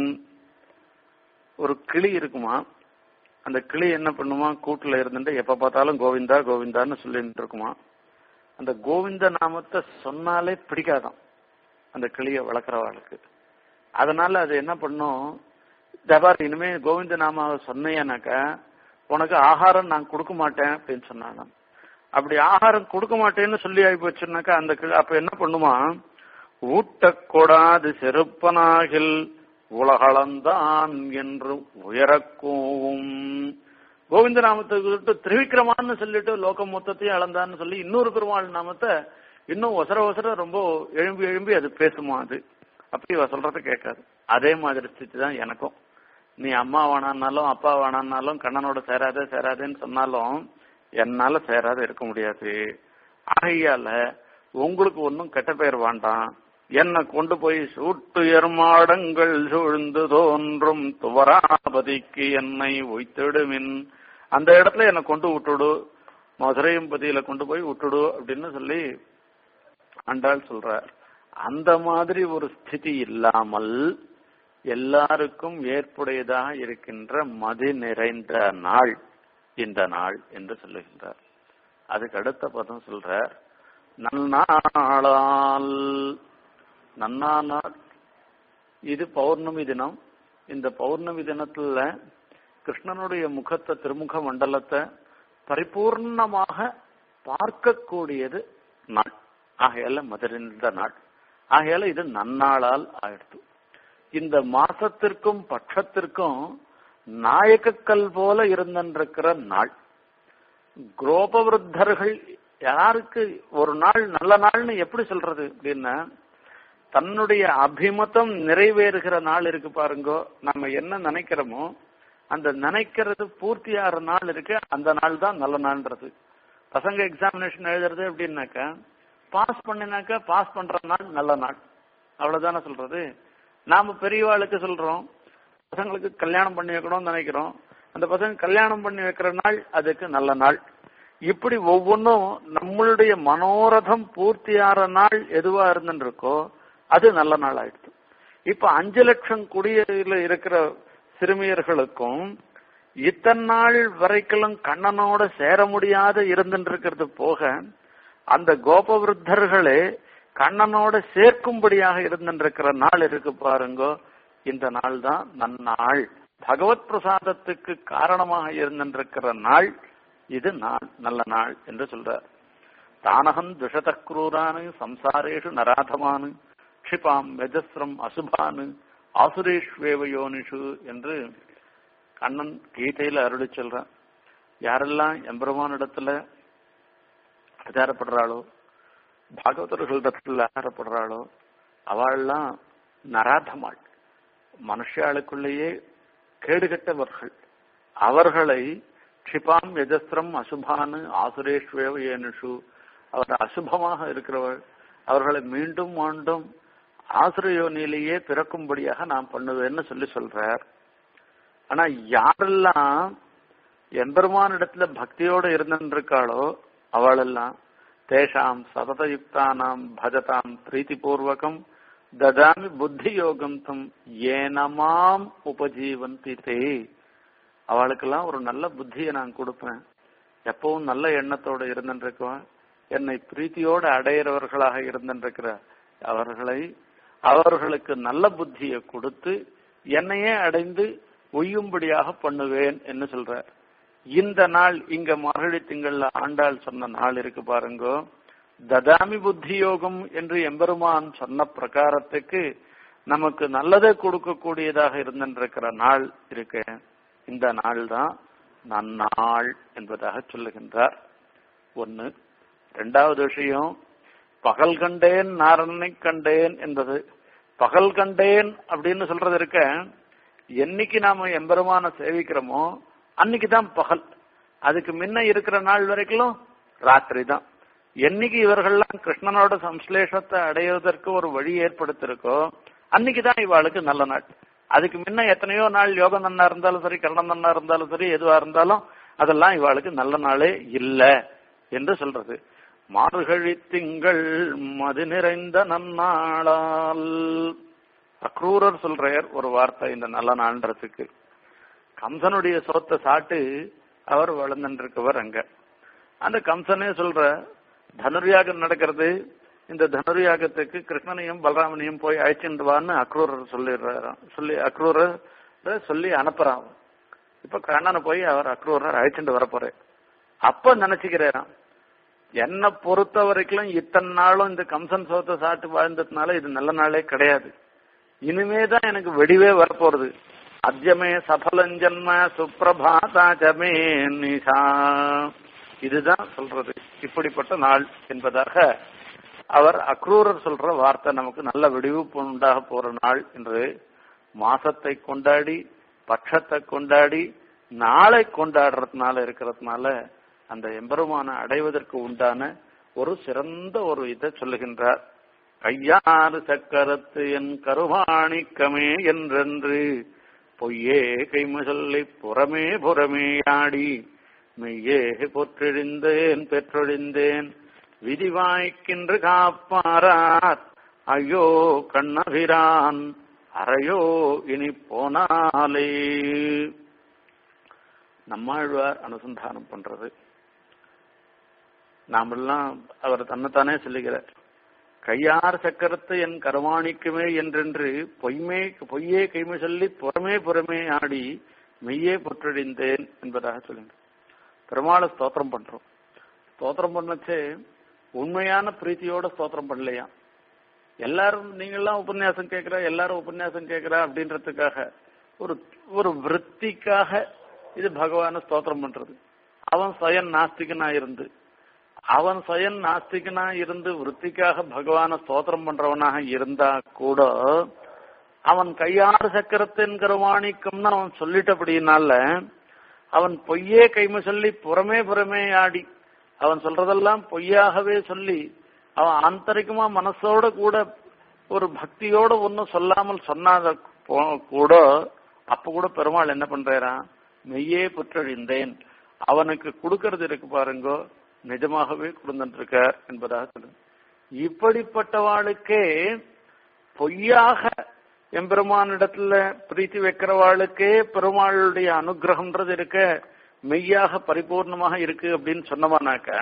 ஒரு கிளி இருக்குமா அந்த கிளி என்ன பண்ணுமா கூட்டுல இருந்துட்டு எப்ப பார்த்தாலும் கோவிந்தா கோவிந்தான்னு சொல்லிட்டு இருக்குமா அந்த கோவிந்த நாமத்தை சொன்னாலே பிடிக்காதான் அந்த கிளிய வளர்க்குறவாளுக்கு அதனால அது என்ன பண்ணும் தபார் இனிமே கோவிந்த நாமாவை சொன்னேனாக்கா உனக்கு ஆகாரம் நான் கொடுக்க மாட்டேன் அப்படின்னு சொன்னாங்க அப்படி ஆகாரம் கொடுக்க மாட்டேன்னு சொல்லி ஆகி போச்சுனாக்கா அந்த கிளி அப்ப என்ன பண்ணுமா ஊட்டக்கூடாது செருப்பனாகில் உலகளந்தான் என்று உயரக்கூவும் கோவிந்த நாமத்தை விட்டு திரிவிக்ரமான்னு சொல்லிட்டு லோகம் மொத்தத்தையும் அளந்தான்னு சொல்லி இன்னொரு பெருமாள் நாமத்தை இன்னும் ஒசர ஒசர ரொம்ப எழும்பி எழும்பி அது பேசுமா அது அப்படி இவ சொல்றத கேட்காது அதே மாதிரி ஸ்திதி தான் எனக்கும் நீ அம்மா வேணான்னாலும் அப்பா வேணான்னாலும் கண்ணனோட சேராதே சேராதேன்னு சொன்னாலும் என்னால சேராத இருக்க முடியாது ஆகையால உங்களுக்கு ஒன்றும் கெட்ட பெயர் வேண்டாம் என்னை கொண்டு போய் சூட்டுயர் மாடங்கள் சூழ்ந்து தோன்றும் துவராபதிக்கு என்னை ஒய்த்திடுமின் அந்த இடத்துல என்னை கொண்டு விட்டுடு மதுரையம்பதியில கொண்டு போய் விட்டுடு அப்படின்னு சொல்லி ஆண்டாள் சொல்றார் அந்த மாதிரி ஒரு ஸ்திதி இல்லாமல் எல்லாருக்கும் ஏற்புடையதாக இருக்கின்ற மதி நிறைந்த நாள் இந்த நாள் என்று சொல்லுகின்றார் அதுக்கு அடுத்த பதம் சொல்றார் நன்னாளால் நன்னா நாள் இது பௌர்ணமி தினம் இந்த பௌர்ணமி தினத்துல கிருஷ்ணனுடைய முகத்தை திருமுக மண்டலத்தை பரிபூர்ணமாக பார்க்கக்கூடியது நாள் ஆகையால மதுரிந்த நாள் ஆகையால இது நன்னாளால் ஆயிடுத்து இந்த மாசத்திற்கும் பட்சத்திற்கும் நாயக்கக்கல் போல இருந்திருக்கிற நாள் குரோபவருத்தர்கள் யாருக்கு ஒரு நாள் நல்ல நாள்னு எப்படி சொல்றது அப்படின்னா தன்னுடைய அபிமதம் நிறைவேறுகிற நாள் இருக்கு பாருங்கோ நம்ம என்ன நினைக்கிறோமோ அந்த நினைக்கிறது பூர்த்தியாகிற நாள் இருக்கு அந்த நாள் தான் நல்ல நாள்ன்றது பசங்க எக்ஸாமினேஷன் எழுதுறது எப்படின்னாக்கா பாஸ் பண்ணினாக்கா பாஸ் பண்ற நாள் நல்ல நாள் அவ்வளவுதானே சொல்றது நாம பெரியவாளுக்கு சொல்றோம் பசங்களுக்கு கல்யாணம் பண்ணி வைக்கணும்னு நினைக்கிறோம் அந்த பசங்க கல்யாணம் பண்ணி வைக்கிற நாள் அதுக்கு நல்ல நாள் இப்படி ஒவ்வொன்றும் நம்மளுடைய மனோரதம் பூர்த்தியாகிற நாள் எதுவா இருந்துருக்கோ அது நல்ல நாள் ஆயிடுது இப்ப அஞ்சு லட்சம் குடியில இருக்கிற சிறுமியர்களுக்கும் இத்தனை நாள் வரைக்கும் கண்ணனோட சேர முடியாத இருந்துட்டு இருக்கிறது போக அந்த கோபவிருத்தர்களே கண்ணனோட சேர்க்கும்படியாக இருந்திருக்கிற நாள் இருக்கு பாருங்க இந்த நாள் தான் நன்னாள் பகவத் பிரசாதத்துக்கு காரணமாக இருந்திருக்கிற நாள் இது நாள் நல்ல நாள் என்று சொல்றார் தானகம் துஷத குரூரானு சம்சாரேஷு நராதமானு க்ஷிபாம் மெஜஸ்ரம் அசுபானு ஆசுரேஷ்வேவயோனிஷு என்று கண்ணன் கீதையில அருளி சொல்றான் யாரெல்லாம் எம்பெருமானிடத்துல ஆச்சாரப்படுறாளோ பாகவதர்களிடத்துல ஆச்சாரப்படுறாளோ அவள்லாம் நராதமாள் மனுஷாளுக்குள்ளேயே கேடுகட்டவர்கள் அவர்களை க்ஷிபாம் எஜஸ்திரம் அசுபானு ஆசுரேஷ்வேவ ஏனுஷு அவர் அசுபமாக இருக்கிறவள் அவர்களை மீண்டும் மீண்டும் ஆசிரியோனிலேயே பிறக்கும்படியாக நான் பண்ணுவேன்னு சொல்லி சொல்றார் ஆனா யாரெல்லாம் எம்பெருமானிடத்துல பக்தியோட இருந்திருக்காளோ அவளெல்லாம் தேஷாம் சததயுக்தானாம் பஜதாம் பிரீத்திபூர்வகம் ததாமி புத்தி யோகம் தம் ஏனமாம் உபஜீவந்தி தே அவளுக்கெல்லாம் ஒரு நல்ல புத்தியை நான் கொடுப்பேன் எப்பவும் நல்ல எண்ணத்தோட இருந்துருக்குவேன் என்னை பிரீத்தியோடு அடையிறவர்களாக இருந்திருக்கிற அவர்களை அவர்களுக்கு நல்ல புத்தியை கொடுத்து என்னையே அடைந்து ஒய்யும்படியாக பண்ணுவேன் என்று சொல்றார் இந்த நாள் இங்க மார்கழி திங்கள்ல ஆண்டாள் சொன்ன நாள் இருக்கு பாருங்க ததாமி புத்தி யோகம் என்று எம்பெருமான் சொன்ன பிரகாரத்துக்கு நமக்கு நல்லதை கொடுக்கக்கூடியதாக இருந்திருக்கிற நாள் இருக்கு இந்த நாள் தான் நன்னாள் என்பதாக சொல்லுகின்றார் ஒன்னு ரெண்டாவது விஷயம் பகல் கண்டேன் நாரனை கண்டேன் என்பது பகல் கண்டேன் அப்படின்னு சொல்றது இருக்க என்னைக்கு நாம எம்பெருமான சேவிக்கிறோமோ அன்னைக்கு தான் பகல் அதுக்கு முன்ன இருக்கிற நாள் வரைக்கும் ராத்திரி தான் என்னைக்கு இவர்கள்லாம் கிருஷ்ணனோட சம்ஸ்லேஷத்தை அடைவதற்கு ஒரு வழி ஏற்படுத்திருக்கோ அன்னைக்கு தான் இவாளுக்கு நல்ல நாள் அதுக்கு முன்ன எத்தனையோ நாள் யோகம் நன்னா இருந்தாலும் சரி கரணம் நன்னா இருந்தாலும் சரி எதுவா இருந்தாலும் அதெல்லாம் இவாளுக்கு நல்ல நாளே இல்ல என்று சொல்றது மார்கழி திங்கள் மது நிறைந்த நன்னாளால் அக்ரூரர் சொல்றார் ஒரு வார்த்தை இந்த நல்ல நாள்ன்றதுக்கு கம்சனுடைய சொத்தை சாட்டு அவர் வளர்ந்துருக்கவர் அங்க அந்த கம்சனே சொல்ற தனுர்யாகம் நடக்கிறது இந்த தனுர்யாகத்துக்கு கிருஷ்ணனையும் பலராமனையும் போய் அழைச்சிட்டு வான்னு அக்ரூரர் சொல்லிடுறாராம் சொல்லி அக்ரூரர் சொல்லி அனுப்புறான் இப்ப கண்ணனை போய் அவர் அக்ரூரர் அழைச்சிட்டு வரப்போறேன் அப்ப நினைச்சுக்கிறாராம் என்னை பொறுத்த வரைக்கும் இத்தனை நாளும் இந்த கம்சன் சோத்தை சாட்டு வாழ்ந்ததுனால இது நல்ல நாளே கிடையாது இனிமேதான் எனக்கு வெடிவே வரப்போறது அத்தியமே சபலஞ்சன்ம சுப்பிரபாதாஜமே நிஷா இதுதான் சொல்றது இப்படிப்பட்ட நாள் என்பதாக அவர் அக்ரூரர் சொல்ற வார்த்தை நமக்கு நல்ல வெடிவுப்பு உண்டாக போற நாள் என்று மாசத்தை கொண்டாடி பட்சத்தை கொண்டாடி நாளை கொண்டாடுறதுனால இருக்கிறதுனால அந்த எம்பெருமான அடைவதற்கு உண்டான ஒரு சிறந்த ஒரு இதை சொல்லுகின்றார் கையாறு சக்கரத்து என் கருவாணிக்கமே என்றென்று பொய்யே கைம சொல்லி புறமே புறமேயாடி மெய்யே பொற்றெழிந்தேன் பெற்றொழிந்தேன் விதிவாய்க்கின்று காப்பாரார் ஐயோ கண்ணபிரான் அறையோ இனி போனாலே நம்மாழ்வார் அனுசந்தானம் பண்றது நாமெல்லாம் அவர் தன்னைத்தானே சொல்லுகிறார் கையார் சக்கரத்து என் கரவாணிக்குமே என்றென்று பொய்மே பொய்யே கைமை சொல்லி புறமே புறமே ஆடி மெய்யே புற்றடிந்தேன் என்பதாக சொல்லுங்க பெருமாளை ஸ்தோத்திரம் பண்றோம் ஸ்தோத்திரம் பண்ணச்சே உண்மையான பிரீத்தியோட ஸ்தோத்திரம் பண்ணலையா எல்லாரும் நீங்கெல்லாம் உபன்யாசம் கேட்கிற எல்லாரும் உபன்யாசம் கேட்கிற அப்படின்றதுக்காக ஒரு ஒரு விற்த்திக்காக இது பகவான ஸ்தோத்திரம் பண்றது அவன் சுயன் நாஸ்திகனா இருந்து அவன் சுயன் நாஸ்திகனா இருந்து விற்த்திக்காக பகவான ஸ்தோத்திரம் பண்றவனாக இருந்தா கூட அவன் கையாறு சக்கரத்தின் கருவாணிக்கும்னு அவன் சொல்லிட்டபடினால அவன் பொய்யே கைமை சொல்லி புறமே புறமே ஆடி அவன் சொல்றதெல்லாம் பொய்யாகவே சொல்லி அவன் ஆந்தரிகமா மனசோட கூட ஒரு பக்தியோட ஒன்னும் சொல்லாமல் சொன்னாத கூட அப்ப கூட பெருமாள் என்ன பண்றாராம் மெய்யே புற்றழிந்தேன் அவனுக்கு கொடுக்கறது இருக்கு பாருங்கோ நிஜமாகவே கொடுத்துருக்கார் என்பதாக சொல்லுங்க இப்படிப்பட்டவாளுக்கே பொய்யாக எம்பெருமானிடத்துல பிரீத்தி வைக்கிறவாளுக்கே பெருமாளுடைய அனுகிரகம்ன்றது இருக்க மெய்யாக பரிபூர்ணமாக இருக்கு அப்படின்னு சொன்னமானாக்க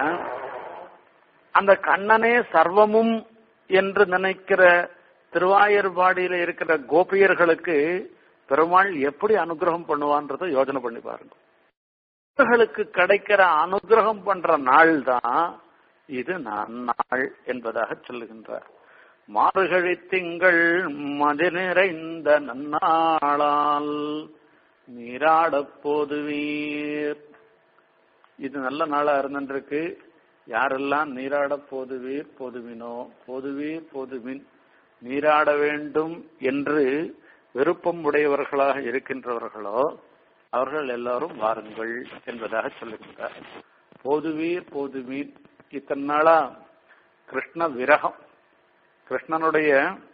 அந்த கண்ணனே சர்வமும் என்று நினைக்கிற திருவாயர்பாடியில இருக்கிற கோபியர்களுக்கு பெருமாள் எப்படி அனுகிரகம் பண்ணுவான்றத யோஜனை பண்ணி பாருங்க அவர்களுக்கு கிடைக்கிற அனுகிரகம் பண்ற நாள் தான் இது நாள் என்பதாக சொல்லுகின்றார் மாறுகழி திங்கள் மதி நிறைந்த நன்னாளால் நீராடப் போதுவீர் இது நல்ல நாளா இருந்திருக்கு யாரெல்லாம் நீராடப் போதுவீர் போதுவினோ போதுவீர் போதுவின் நீராட வேண்டும் என்று விருப்பம் உடையவர்களாக இருக்கின்றவர்களோ அவர்கள் எல்லாரும் வாருங்கள் என்பதாக சொல்லுகின்றார் போதுவீர் போதுவீர் இத்தனை நாளா கிருஷ்ண விரகம் கிருஷ்ணனுடைய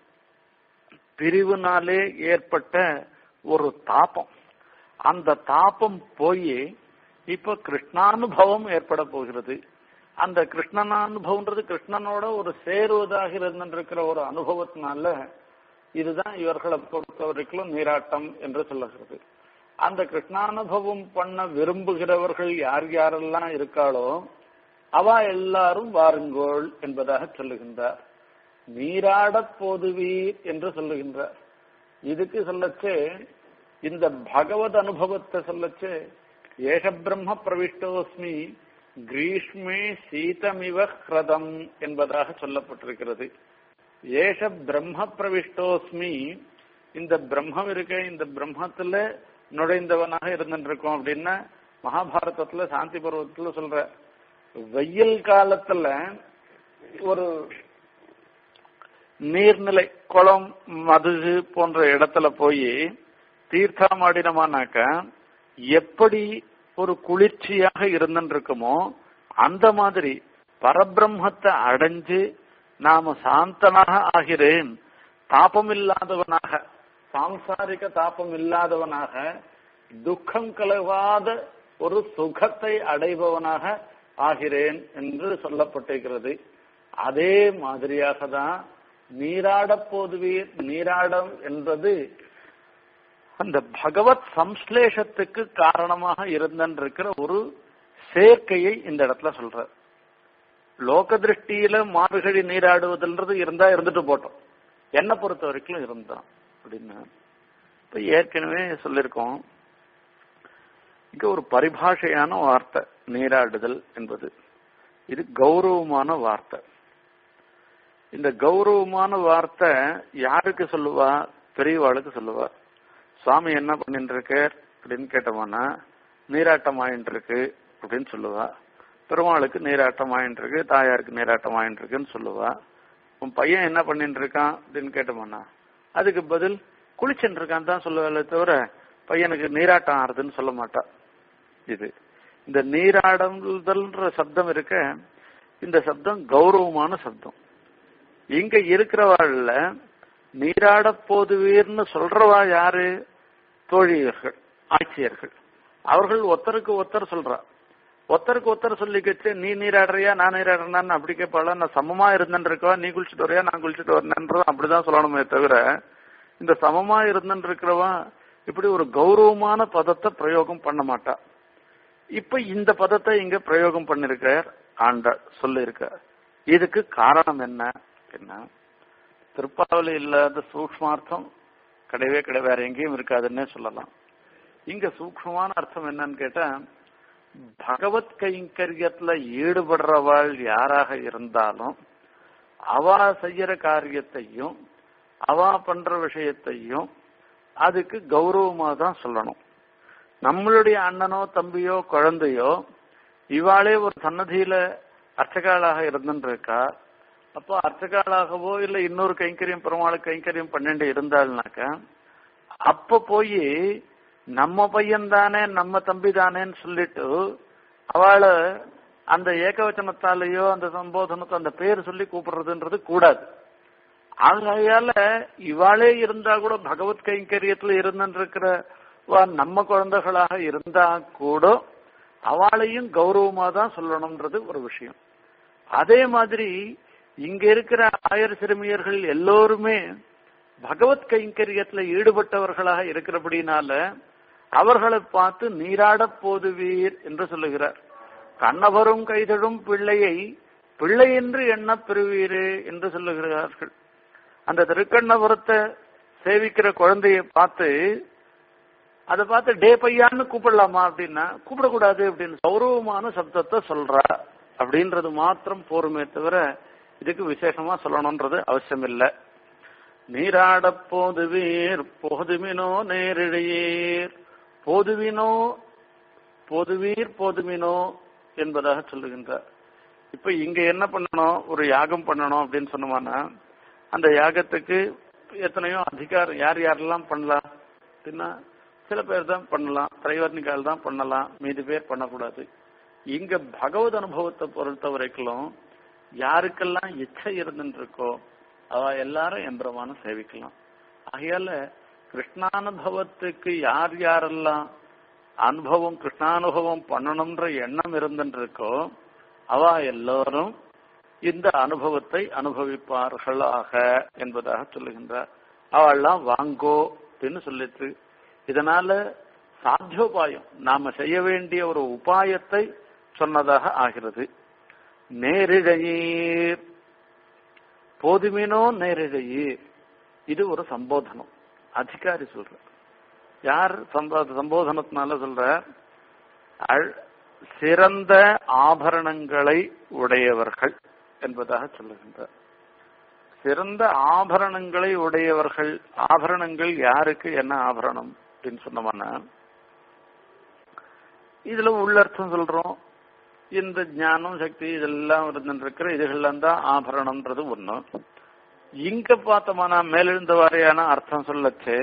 பிரிவுனாலே ஏற்பட்ட ஒரு தாபம் அந்த தாபம் போய் இப்ப கிருஷ்ணானுபவம் ஏற்பட போகிறது அந்த கிருஷ்ணனானுபவம்ன்றது கிருஷ்ணனோட ஒரு சேருவதாக இருந்திருக்கிற ஒரு அனுபவத்தினால இதுதான் இவர்களை பொறுத்த வரைக்கும் நீராட்டம் என்று சொல்லுகிறது அந்த கிருஷ்ணானுபவம் பண்ண விரும்புகிறவர்கள் யார் யாரெல்லாம் இருக்காளோ அவ எல்லாரும் வாருங்கோள் என்பதாக சொல்லுகின்றார் நீராடப் போதுவீர் என்று சொல்லுகின்றார் இதுக்கு சொல்லச்சே இந்த பகவத் அனுபவத்தை சொல்லச்சே ஏக பிரம்ம பிரவிஷ்டோஸ்மி கிரீஷ்மே சீதமிவ கிரதம் என்பதாக சொல்லப்பட்டிருக்கிறது ஏஷ பிரம்ம பிரவிஷ்டோஸ்மி இந்த பிரம்மம் இருக்க இந்த பிரம்மத்துல நுழைந்தவனாக இருந்துருக்கோம் அப்படின்னா மகாபாரதத்துல சாந்தி பருவத்துல சொல்ற வெயில் காலத்துல ஒரு நீர்நிலை குளம் மதுகு போன்ற இடத்துல போய் தீர்த்தமாடினமானாக்க எப்படி ஒரு குளிர்ச்சியாக இருந்துருக்குமோ அந்த மாதிரி பரபிரம்மத்தை அடைஞ்சு நாம சாந்தனாக ஆகிறேன் தாபம் இல்லாதவனாக சாம்சாரிக தாபம் இல்லாதவனாக துக்கம் கலவாத ஒரு சுகத்தை அடைபவனாக ஆகிறேன் என்று சொல்லப்பட்டிருக்கிறது அதே மாதிரியாக தான் நீராடப் போதுவீர் நீராடம் என்பது அந்த பகவத் சம்ஸ்லேஷத்துக்கு காரணமாக இருந்திருக்கிற ஒரு சேர்க்கையை இந்த இடத்துல சொல்ற லோக திருஷ்டியில மார்கழி நீராடுவதுன்றது இருந்தா இருந்துட்டு போட்டோம் என்னை பொறுத்த வரைக்கும் இருந்தான் அப்படின்னு இப்ப ஏற்கனவே சொல்லியிருக்கோம் இங்க ஒரு பரிபாஷையான வார்த்தை நீராடுதல் என்பது இது கௌரவமான வார்த்தை இந்த கௌரவமான வார்த்தை யாருக்கு சொல்லுவா பெரியவாளுக்கு சொல்லுவா சுவாமி என்ன பண்ணிட்டு இருக்கார் அப்படின்னு கேட்டோம்னா நீராட்டம் ஆயிட்டு இருக்கு அப்படின்னு சொல்லுவா பெருமாளுக்கு நீராட்டம் ஆயிட்டு இருக்கு தாயாருக்கு நீராட்டம் ஆயிட்டு இருக்குன்னு சொல்லுவா உன் பையன் என்ன பண்ணிட்டு இருக்கான் அப்படின்னு கேட்டோம்னா அதுக்கு பதில் குளிச்சுட்டு இருக்கான் தான் சொல்லுவாளே தவிர பையனுக்கு நீராட்டம் ஆறுதுன்னு சொல்ல மாட்டா இது இந்த நீராடுதல்ன்ற சப்தம் இருக்க இந்த சப்தம் கௌரவமான சப்தம் இங்க இருக்கிறவாள்ல நீராட போதுவீர்னு சொல்றவா யாரு தோழியர்கள் ஆட்சியர்கள் அவர்கள் ஒருத்தருக்கு ஒருத்தர் சொல்றா ஒருத்தருக்கு ஒருத்தர் சொல்லிக்கச்சு நீ நீராடுறியா நான் நீராடுறேன்னு அப்படி கேட்பாள நான் சமமா இருந்துட்டு இருக்கவா நீ குளிச்சுட்டு வரையா நான் குளிச்சுட்டு வரேன்றதும் அப்படிதான் சொல்லணுமே தவிர இந்த சமமா இருந்துட்டு இருக்கிறவா இப்படி ஒரு கௌரவமான பதத்தை பிரயோகம் பண்ண மாட்டா இப்ப இந்த பதத்தை இங்க பிரயோகம் பண்ணிருக்கார் ஆண்ட சொல்லியிருக்க இதுக்கு காரணம் என்ன அப்படின்னா திருப்பாவலி இல்லாத சூக்ஷ்மார்த்தம் கிடையவே கிடையாது வேற எங்கேயும் இருக்காதுன்னே சொல்லலாம் இங்க சூக்ஷ்மமான அர்த்தம் என்னன்னு கேட்டா பகவத் கைங்கரியத்துல ஈடுபடுறவாள் யாராக இருந்தாலும் அவ செய்யற காரியத்தையும் அவ பண்ற விஷயத்தையும் அதுக்கு கௌரவமா தான் சொல்லணும் நம்மளுடைய அண்ணனோ தம்பியோ குழந்தையோ இவாளே ஒரு சன்னதியில அர்ச்சகாளாக இருந்துருக்கா அப்போ அர்ச்சகாளாகவோ இல்ல இன்னொரு கைங்கரியம் பெருமாளுக்கு கைங்கரியம் பண்ணிட்டு இருந்தாள்னாக்கா அப்ப போய் நம்ம பையன் தானே நம்ம தம்பி தானேன்னு சொல்லிட்டு அவளை அந்த ஏகவச்சனத்தாலேயோ அந்த சம்போதனத்தை அந்த பேர் சொல்லி கூப்பிடுறதுன்றது கூடாது ஆகையால இவாளே இருந்தா கூட பகவத் கைங்கரியத்துல இருந்துருக்கிற நம்ம குழந்தைகளாக இருந்தா கூட அவளையும் கௌரவமா தான் சொல்லணும்ன்றது ஒரு விஷயம் அதே மாதிரி இங்க இருக்கிற ஆயர் சிறுமியர்கள் எல்லோருமே பகவத் கைங்கரியத்துல ஈடுபட்டவர்களாக இருக்கிறபடினால அவர்களை பார்த்து நீராடப் போதுவீர் என்று சொல்லுகிறார் கண்ணவரும் கைதழும் பிள்ளையை பிள்ளை என்று எண்ணப் பெறுவீரே என்று சொல்லுகிறார்கள் அந்த திருக்கண்ணபுரத்தை சேவிக்கிற குழந்தைய பார்த்து அதை பார்த்து டே பையான்னு கூப்பிடலாமா அப்படின்னா கூப்பிடக்கூடாது அப்படின்னு கௌரவமான சப்தத்தை சொல்றா அப்படின்றது மாத்திரம் போருமே தவிர இதுக்கு விசேஷமா சொல்லணும்ன்றது அவசியம் இல்லை நீராட போதுவீர் போதுமினோ நேரிழையீர் போதுவினோ போதுவீர் போதுமினோ என்பதாக சொல்லுகின்றார் இப்ப இங்க என்ன பண்ணணும் ஒரு யாகம் பண்ணணும் அப்படின்னு சொன்னோம்னா அந்த யாகத்துக்கு எத்தனையோ அதிகாரம் யார் யாரெல்லாம் பண்ணலாம் அப்படின்னா சில பேர் தான் பண்ணலாம் திரைவர்ணிகால் தான் பண்ணலாம் மீதி பேர் பண்ணக்கூடாது இங்க பகவத் அனுபவத்தை பொறுத்த வரைக்கும் யாருக்கெல்லாம் இச்சை இருந்துட்டு இருக்கோ அவ எல்லாரும் எம்பிரமான சேவிக்கலாம் ஆகையால கிருஷ்ணானுபவத்துக்கு யார் யாரெல்லாம் அனுபவம் கிருஷ்ணானுபவம் பண்ணணும்ன்ற எண்ணம் இருந்துட்டு இருக்கோ அவ எல்லாரும் இந்த அனுபவத்தை அனுபவிப்பார்களாக என்பதாக சொல்லுகின்றார் அவெல்லாம் வாங்கோ அப்படின்னு சொல்லிட்டு இதனால சாத்தியோபாயம் நாம செய்ய வேண்டிய ஒரு உபாயத்தை சொன்னதாக ஆகிறது நேரிழையீர் போதுமினோ நேரிழையீர் இது ஒரு சம்போதனம் அதிகாரி சொல்ற யார் சம்போதனத்தினால சொல்ற சிறந்த ஆபரணங்களை உடையவர்கள் என்பதாக சொல்லுகின்றார் சிறந்த ஆபரணங்களை உடையவர்கள் ஆபரணங்கள் யாருக்கு என்ன ஆபரணம் அப்படின்னு சொன்னோம்னா இதுல உள்ளர்த்தம் சொல்றோம் இந்த ஞானம் சக்தி இதெல்லாம் இருந்துருக்கிற இதுகள்லாம் தான் ஆபரணம்ன்றது ஒண்ணு இங்க பார்த்தோம்னா மேலெழுந்த வாரியான அர்த்தம் சொல்லச்சு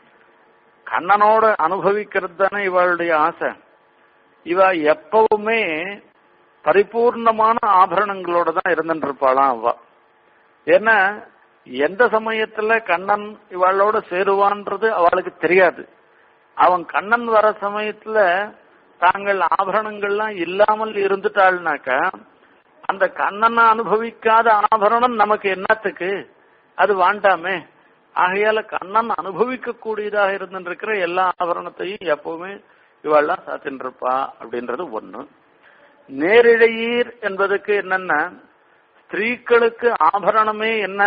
கண்ணனோட அனுபவிக்கிறது தானே இவளுடைய ஆசை இவ எப்பவுமே பரிபூர்ணமான ஆபரணங்களோட தான் இருந்துட்டு இருப்பாளாம் அவ ஏன்னா எந்த சமயத்துல கண்ணன் இவளோட சேருவான்றது அவளுக்கு தெரியாது அவன் கண்ணன் வர சமயத்துல தாங்கள் ஆபரணங்கள்லாம் இல்லாமல் இருந்துட்டாள்னாக்கா அந்த கண்ணனை அனுபவிக்காத ஆபரணம் நமக்கு என்னத்துக்கு அது வாண்டாமே ஆகையால கண்ணன் அனுபவிக்க கூடியதாக இருந்துருக்கிற எல்லா ஆபரணத்தையும் எப்பவுமே இவெல்லாம் சாத்தின்னு இருப்பா அப்படின்றது ஒண்ணு நேரிழையீர் என்பதுக்கு என்னன்னா ஸ்திரீக்களுக்கு ஆபரணமே என்ன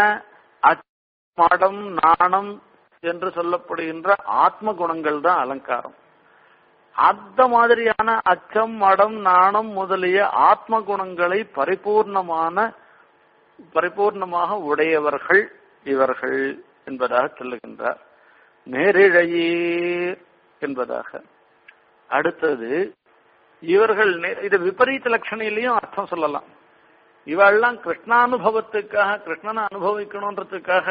மடம் நாணம் என்று சொல்லப்படுகின்ற ஆத்ம குணங்கள் தான் அலங்காரம் அந்த மாதிரியான அச்சம் மடம் நாணம் முதலிய ஆத்ம குணங்களை பரிபூர்ணமான பரிபூர்ணமாக உடையவர்கள் இவர்கள் என்பதாக சொல்லுகின்றார் நேரிழையீர் என்பதாக அடுத்தது இவர்கள் இது விபரீத லட்சணையிலையும் அர்த்தம் சொல்லலாம் இவெல்லாம் கிருஷ்ணானுபவத்துக்காக கிருஷ்ணனை அனுபவிக்கணுன்றதுக்காக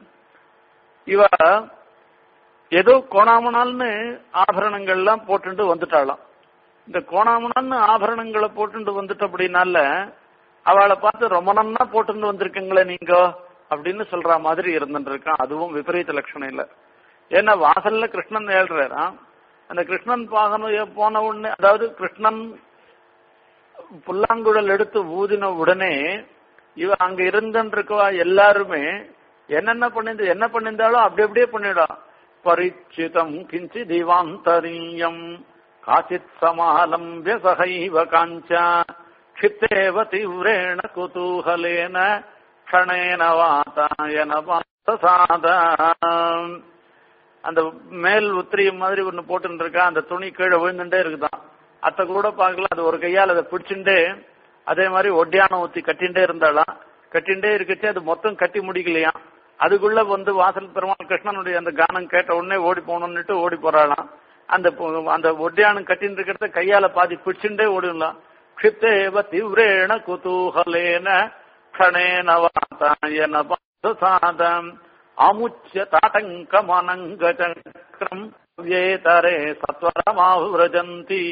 இவ ஏதோ கோணாமனால்னு ஆபரணங்கள்லாம் போட்டுட்டு வந்துட்டாளாம் இந்த கோணாமனால்னு ஆபரணங்களை போட்டுட்டு வந்துட்டு அப்படின்னால அவளை பார்த்து ரொம்ப நன்னா போட்டுட்டு வந்திருக்கீங்களே நீங்க அப்படின்னு சொல்ற மாதிரி இருந்துட்டு இருக்கான் அதுவும் விபரீத லட்சணம் இல்ல ஏன்னா வாசல்ல கிருஷ்ணன் ஏழ்றாராம் அந்த கிருஷ்ணன் பாகனம் போன உடனே அதாவது கிருஷ்ணன் புல்லாங்குழல் எடுத்து ஊதின உடனே இவ அங்க இருந்துருக்கவா எல்லாருமே என்னென்ன பண்ணிருந்து என்ன பண்ணியிருந்தாலும் அப்படி அப்படியே பண்ணிடும் பரிச்சிதம் கிஞ்சி திவாந்தரீயம் காசித் சமாலம்பிய சகைவ காஞ்சா क्षिप्तेव तीव्रेण कुतूहलेन क्षणेन वातायन பாதசாத அந்த மேல் உத்திரிய மாதிரி ஒண்ணு போட்டுட்டு இருக்கா அந்த துணி கீழே விழுந்துட்டே இருக்குதான் அத்தை கூட பார்க்கல அது ஒரு கையால் அதை பிடிச்சுட்டே அதே மாதிரி ஒட்டியானம் ஊத்தி கட்டிண்டே இருந்தாலாம் கட்டிண்டே இருக்கச்சு அது மொத்தம் கட்டி முடிக்கலையாம் அதுக்குள்ள வந்து வாசல் பெருமாள் கிருஷ்ணனுடைய அந்த கானம் கேட்ட உடனே ஓடி போகணும்னுட்டு ஓடி போறாளாம் அந்த பொ- அந்த ஒட்டியானம் கட்டின்னு இருக்கிறத கையால பாதி பிடிச்சுட்டே ஓடிடலாம் க்ஷிப்தேவ தீவிரேண குதூகலேன க்ஷணேன வாதாயன பாதசாதம் அமுச்சிய தாட்டங்கமனங்கச்சக்ரம் வேதரே சத்வரமாவிரஜந்தி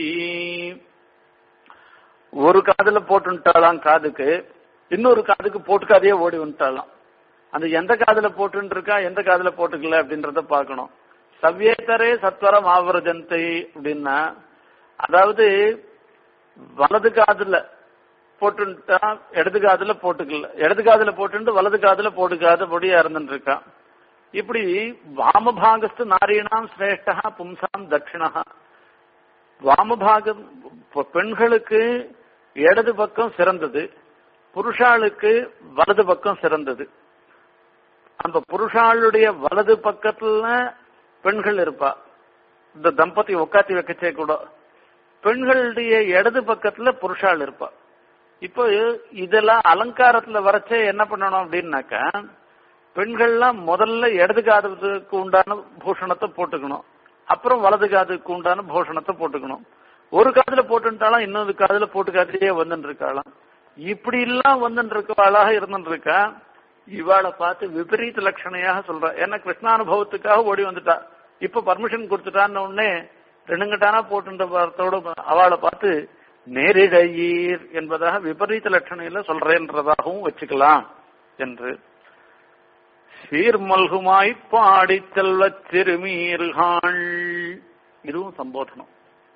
ஒரு காதுல போட்டுட்டாளாம் காதுக்கு இன்னொரு காதுக்கு போட்டுக்காதையே ஓடி வந்துட்டாளாம் அந்த எந்த காதுல போட்டுன்னு இருக்கா எந்த காதுல போட்டுக்கல அப்படின்றத பார்க்கணும் சவ்யேதரே சத்வரம் ஆவரஜந்தை அப்படின்னா அதாவது வலது காதுல போட்டுட்டா இடது காதுல போட்டுக்கல இடது காதுல போட்டுட்டு வலது காதுல போட்டுக்காத பொடியா இருந்துட்டு இருக்கான் இப்படி வாமபாகஸ்து நாரீணாம் சிரேஷ்டா பும்சாம் தட்சிணா வாமபாகம் பெ- பெண்களுக்கு இடது பக்கம் சிறந்தது புருஷாளுக்கு வலது பக்கம் சிறந்தது அந்த புருஷாளுடைய வலது பக்கத்துல பெண்கள் இருப்பா இந்த தம்பதி உட்காத்தி வைக்கச்சே கூட பெண்களுடைய இடது பக்கத்துல புருஷாள் இருப்பா இப்போ இதெல்லாம் அலங்காரத்துல வரச்சே என்ன பண்ணணும் அப்படின்னாக்கா பெண்கள்லாம் முதல்ல இடது காதுக்கு உண்டான பூஷணத்தை போட்டுக்கணும் அப்புறம் வலது காதுக்கு உண்டான பூஷணத்தை போட்டுக்கணும் ஒரு காதுல போட்டுட்டாலும் இன்னொரு காதுல போட்டுக்காதையே வந்துட்டு இருக்காளாம் இப்படி எல்லாம் வந்துட்டு இருக்கவாளாக இருந்துட்டு இருக்கா இவாளை பார்த்து விபரீத லட்சணையாக சொல்றா ஏன்னா கிருஷ்ணானுபவத்துக்காக ஓடி வந்துட்டா இப்ப பர்மிஷன் கொடுத்துட்டான்னு உடனே ரெண்டுங்கட்டானா போட்டுன்ற வார்த்தையோட அவளை பார்த்து நேரிடையீர் என்பதாக விபரீத லட்சணையில சொல்றேன்றதாகவும் வச்சுக்கலாம் என்று சீர்மல்குமாய் பாடிச் செல்வச் சிறுமீர்கள் இதுவும் சம்போதனம்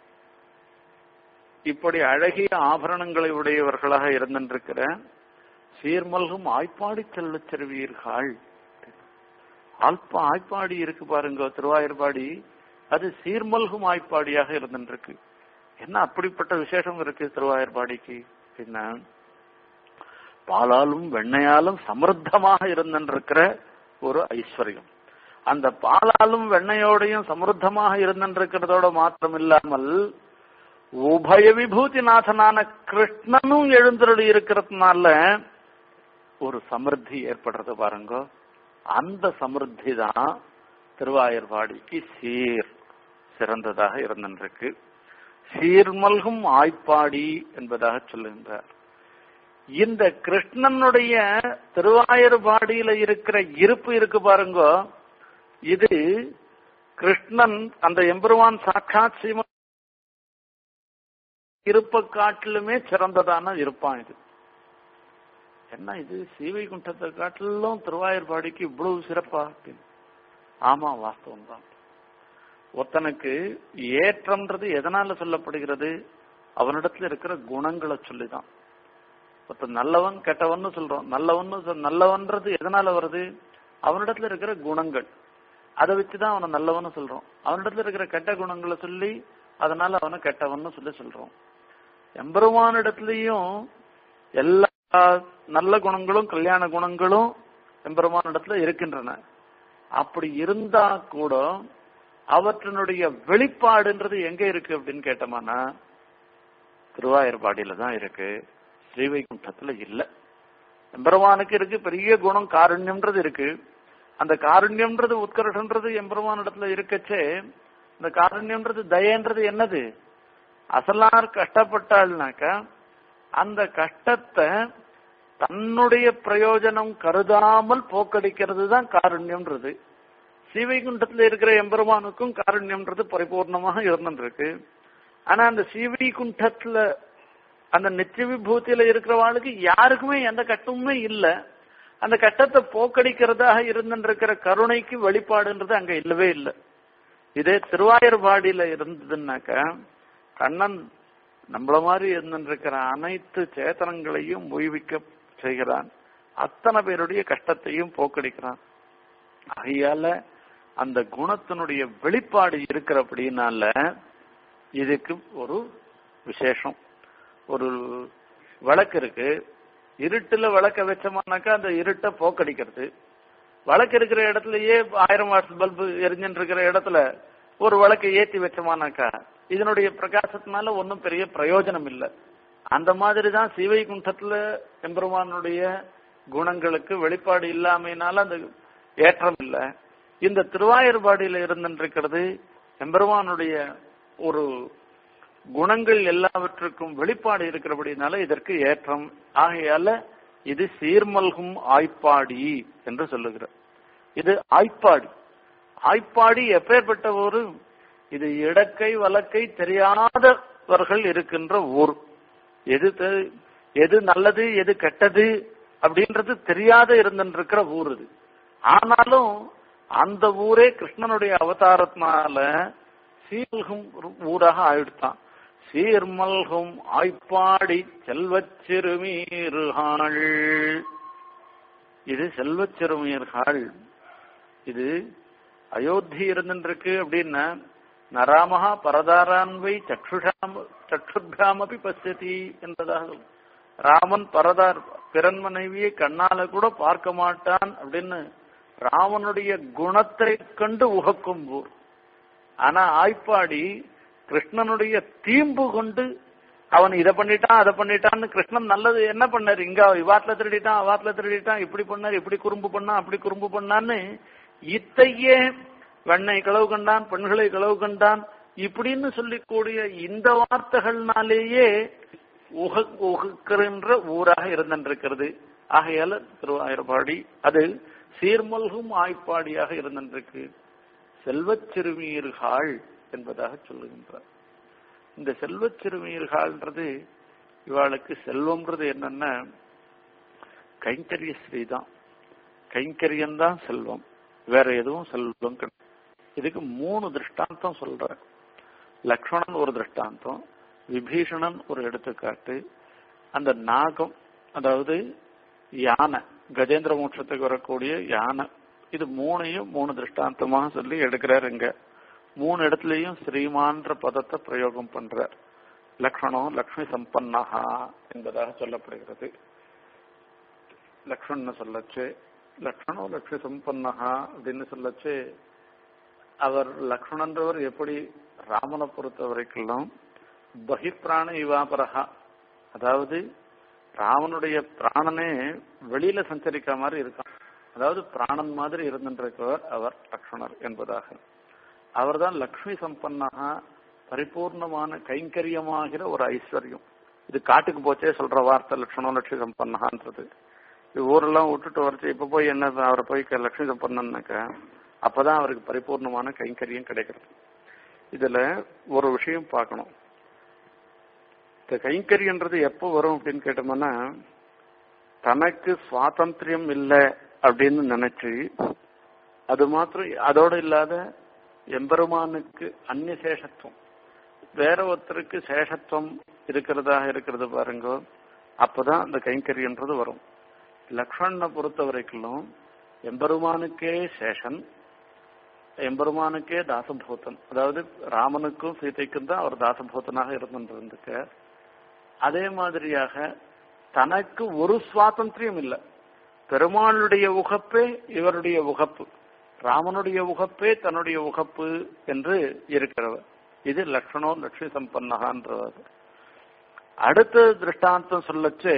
இப்படி அழகிய ஆபரணங்களை உடையவர்களாக இருந்திருக்கிற சீர்மல்கும் ஆய்ப்பாடி செல்வச் சிறுவீர்கள் ஆல்பா ஆய்ப்பாடி இருக்கு பாருங்க திருவாயூர்பாடி அது சீர்மல்கும் ஆய்ப்பாடியாக இருந்திருக்கு என்ன அப்படிப்பட்ட விசேஷம் இருக்கு திருவாயூர்பாடிக்கு என்ன பாலாலும் வெண்ணையாலும் சமிருத்தமாக இருந்திருக்கிற ஒரு ஐஸ்வர்யம் அந்த பாலாலும் வெண்ணையோடையும் சமிருத்தமாக இருந்திருக்கிறதோட மாத்திரம் இல்லாமல் உபய விபூதிநாதனான கிருஷ்ணனும் எழுந்தருளி இருக்கிறதுனால ஒரு சமிருத்தி ஏற்படுறது பாருங்க அந்த சமிருத்தி தான் திருவாயூர்பாடிக்கு சீர் சிறந்ததாக இருந்திருக்கு சீர்மல்கும் ஆய்ப்பாடி என்பதாக சொல்லுகின்றார் இந்த கிருஷ்ணனுடைய திருவாயூர்பாடியில இருக்கிற இருப்பு இருக்கு பாருங்க இது கிருஷ்ணன் அந்த எம்பெருமான் சாட்சாத் சீம இருப்ப காட்டிலுமே சிறந்ததான இருப்பான் இது என்ன இது சீவைகுண்டத்தை காட்டிலும் திருவாயூர்பாடிக்கு இவ்வளவு சிறப்பா அப்படின்னு ஆமா வாஸ்தவம் தான் ஒருத்தனுக்கு ஏற்றம்ன்றது எதனால சொல்லப்படுகிறது அவனிடத்துல இருக்கிற குணங்களை சொல்லிதான் ஒருத்தன் நல்லவன் கெட்டவன்னு சொல்றோம் நல்லவன்னு சொல்- நல்லவன்றது எதனால வருது அவனிடத்துல இருக்கிற குணங்கள் அதை வச்சுதான் அவனை நல்லவன்னு சொல்றோம் அவனிடத்துல இருக்கிற கெட்ட குணங்களை சொல்லி அதனால அவனை கெட்டவன்னு சொல்லி சொல்றோம் எம்பெருமானிடத்திலையும் எல்லா நல்ல குணங்களும் கல்யாண குணங்களும் எம்பெருமானிடத்துல இருக்கின்றன அப்படி இருந்தா கூட அவற்றினுடைய வெளிப்பாடுன்றது எங்க இருக்கு அப்படின்னு கேட்டோம்னா திருவாயூர்பாடியில தான் இருக்கு ஸ்ரீவைகுண்டத்துல இல்ல எம்பெருமானுக்கு இருக்கு பெரிய குணம் காருண்யம்ன்றது இருக்கு அந்த காருண்யம்ன்றது உத்கர்ஷன்றது எம்பெருமானிடத்துல இருக்கச்சே இந்த காருண்யம்ன்றது தயன்றது என்னது அசலார் கஷ்டப்பட்டாள்னாக்கா அந்த கஷ்டத்தை தன்னுடைய பிரயோஜனம் கருதாமல் போக்கடிக்கிறது தான் காருண்யம்ன்றது சீவைகுண்டத்துல இருக்கிற எம்பெருமானுக்கும் காருண்யம்ன்றது பரிபூர்ணமாக இருந்துருக்கு ஆனா அந்த சீவைகுண்டத்துல அந்த நித்திய விபூதியில இருக்கிறவாளுக்கு யாருக்குமே எந்த கட்டமுமே இல்ல அந்த கட்டத்தை போக்கடிக்கிறதாக இருந்துருக்கிற கருணைக்கு வெளிப்பாடுன்றது அங்க இல்லவே இல்லை இதே திருவாயூர்பாடியில இருந்ததுன்னாக்கா கண்ணன் நம்மள மாதிரி இருந்திருக்கிற அனைத்து சேத்தனங்களையும் உய்விக்க செய்கிறான் அத்தனை பேருடைய கஷ்டத்தையும் போக்கடிக்கிறான் ஆகையால அந்த குணத்தினுடைய வெளிப்பாடு இருக்கிற அப்படின்னால இதுக்கு ஒரு விசேஷம் ஒரு விளக்கு இருக்கு இருட்டுல விளக்க வச்சோம்னாக்கா அந்த இருட்டை போக்கடிக்கிறது விளக்கு இருக்கிற இடத்துலயே ஆயிரம் வாட்ஸ் பல்பு எரிஞ்சுட்டு இருக்கிற இடத்துல ஒரு விளக்கை ஏத்தி வச்சோமானாக்கா இதனுடைய பிரகாசத்தினால ஒன்றும் பெரிய பிரயோஜனம் இல்லை அந்த மாதிரி தான் சிவைகுண்டத்துல எம்பெருமானுடைய குணங்களுக்கு வெளிப்பாடு இல்லாமையினால அந்த ஏற்றம் இல்லை இந்த திருவாயூர்பாடியில இருந்திருக்கிறது எம்பெருமானுடைய ஒரு குணங்கள் எல்லாவற்றுக்கும் வெளிப்பாடு இருக்கிறபடினால இதற்கு ஏற்றம் ஆகையால இது சீர்மல்கும் ஆய்ப்பாடி என்று சொல்லுகிறார் இது ஆய்ப்பாடி ஆய்ப்பாடி எப்பேற்பட்ட ஒரு இது இடக்கை வழக்கை தெரியாதவர்கள் இருக்கின்ற ஊர் எது தெ- எது நல்லது எது கெட்டது அப்படின்றது தெரியாத இருந்திருக்கிற ஊர் இது ஆனாலும் அந்த ஊரே கிருஷ்ணனுடைய அவதாரத்தினால சீர்மல்கும் ஊராக ஆயிடுத்தான் சீர்மல்கும் ஆய்ப்பாடி செல்வச் சிறுமீறுகாள் இது செல்வச் சிறுமீர்கள் இது அயோத்தி இருந்துருக்கு அப்படின்னா நராமகா பரதாரான்வை சக்ஷுஷாம் சக்ஷுர்காமபி பசியதி என்பதாக சொல்லும். ராமன் பரதார் பிறன் மனைவியை கண்ணால கூட பார்க்க மாட்டான் அப்படின்னு ராமனுடைய குணத்தை கண்டு உகக்கும் ஊர் ஆனா ஆய்ப்பாடி கிருஷ்ணனுடைய தீம்பு கொண்டு அவன் இதை பண்ணிட்டான் அதை பண்ணிட்டான்னு கிருஷ்ணன் நல்லது என்ன பண்ணாரு இங்க இவாத்துல திருடிட்டான் அவாத்துல திருடிட்டான் இப்படி பண்ணாரு இப்படி குறும்பு பண்ணான் அப்படி குறும்பு பண்ணான்னு இத்தையே வெண்ணை களவு கண்டான் பெண்களை களவு கண்டான் இப்படின்னு சொல்லிக்கூடிய இந்த வார்த்தைகள்னாலேயே உக உகக்கின்ற ஊராக இருந்திருக்கிறது ஆகையால திருவாயூர்பாடி அது சீர்மல்கும் ஆய்ப்பாடியாக இருந்திருக்கு செல்வச் சிறுமியர்கள் என்பதாக சொல்லுகின்றார் இந்த செல்வச் சிறுமியர்கள்ன்றது இவாளுக்கு செல்வம்ன்றது என்னன்னா கைங்கரிய ஸ்ரீ தான் கைங்கரியம் தான் செல்வம் வேற எதுவும் செல்வம் கிடையாது இதுக்கு மூணு திருஷ்டாந்தம் சொல்ற லக்ஷ்மணன் ஒரு திருஷ்டாந்தம் விபீஷணன் ஒரு எடுத்துக்காட்டு அந்த நாகம் அதாவது யானை கஜேந்திர மோட்சத்துக்கு வரக்கூடிய யானை இது மூணையும் மூணு திருஷ்டாந்தமாக சொல்லி எடுக்கிறார் இங்க மூணு இடத்துலயும் ஸ்ரீமான்ற பதத்தை பிரயோகம் பண்றார் லக்ஷ்மணம் லக்ஷ்மி சம்பன்னஹா என்பதாக சொல்லப்படுகிறது லக்ஷ்மணன் சொல்லச்சு லக்ஷ்மணம் லக்ஷ்மி சம்பன்னஹா அப்படின்னு சொல்லச்சு அவர் லக்ஷ்மணன்றவர் எப்படி ராமனை பொறுத்த வரைக்கும் பகிப்பிராண இவாபரஹா அதாவது ராவனுடைய பிராணனே வெளியில சஞ்சரிக்கிற மாதிரி இருக்கான் அதாவது பிராணன் மாதிரி இருந்திருக்கிறவர் அவர் லக்ஷ்மணர் என்பதாக அவர்தான் லக்ஷ்மி சம்பன்னகா பரிபூர்ணமான கைங்கரியமாகிற ஒரு ஐஸ்வர்யம் இது காட்டுக்கு போச்சே சொல்ற வார்த்தை லட்சணம் லட்சுமி சம்பன்னகான்றது இது ஊரெல்லாம் விட்டுட்டு வரச்சு இப்ப போய் என்ன அவரை போய் க- லட்சுமி சம்பன்னன்னாக்க அப்பதான் அவருக்கு பரிபூர்ணமான கைங்கரியம் கிடைக்கிறது இதுல ஒரு விஷயம் பார்க்கணும் இந்த கைங்கரியன்றது எப்போ வரும் அப்படின்னு கேட்டோம்னா தனக்கு சுவாதந்திரியம் இல்லை அப்படின்னு நினைச்சு அது மாத்திரம் அதோட இல்லாத எம்பெருமானுக்கு அந்நிய சேஷத்துவம் வேற ஒருத்தருக்கு சேஷத்துவம் இருக்கிறதாக இருக்கிறது பாருங்க அப்பதான் அந்த கைங்கரியன்றது வரும் லக்ஷ்மணனை பொறுத்த வரைக்கும் எம்பெருமானுக்கே சேஷன் எம்பெருமானுக்கே தாசபூதன் அதாவது ராமனுக்கும் சீதைக்கும் தான் அவர் தாசபூதனாக இருந்துருந்துக்க அதே மாதிரியாக தனக்கு ஒரு சுவாதந்திரியம் இல்லை பெருமாளுடைய உகப்பே இவருடைய உகப்பு ராமனுடைய உகப்பே தன்னுடைய உகப்பு என்று இருக்கிறவர் இது லக்ஷ்மணோ லட்சுமி சம்பன்னகான்றவர் அடுத்த திருஷ்டாந்தம் சொல்லச்சு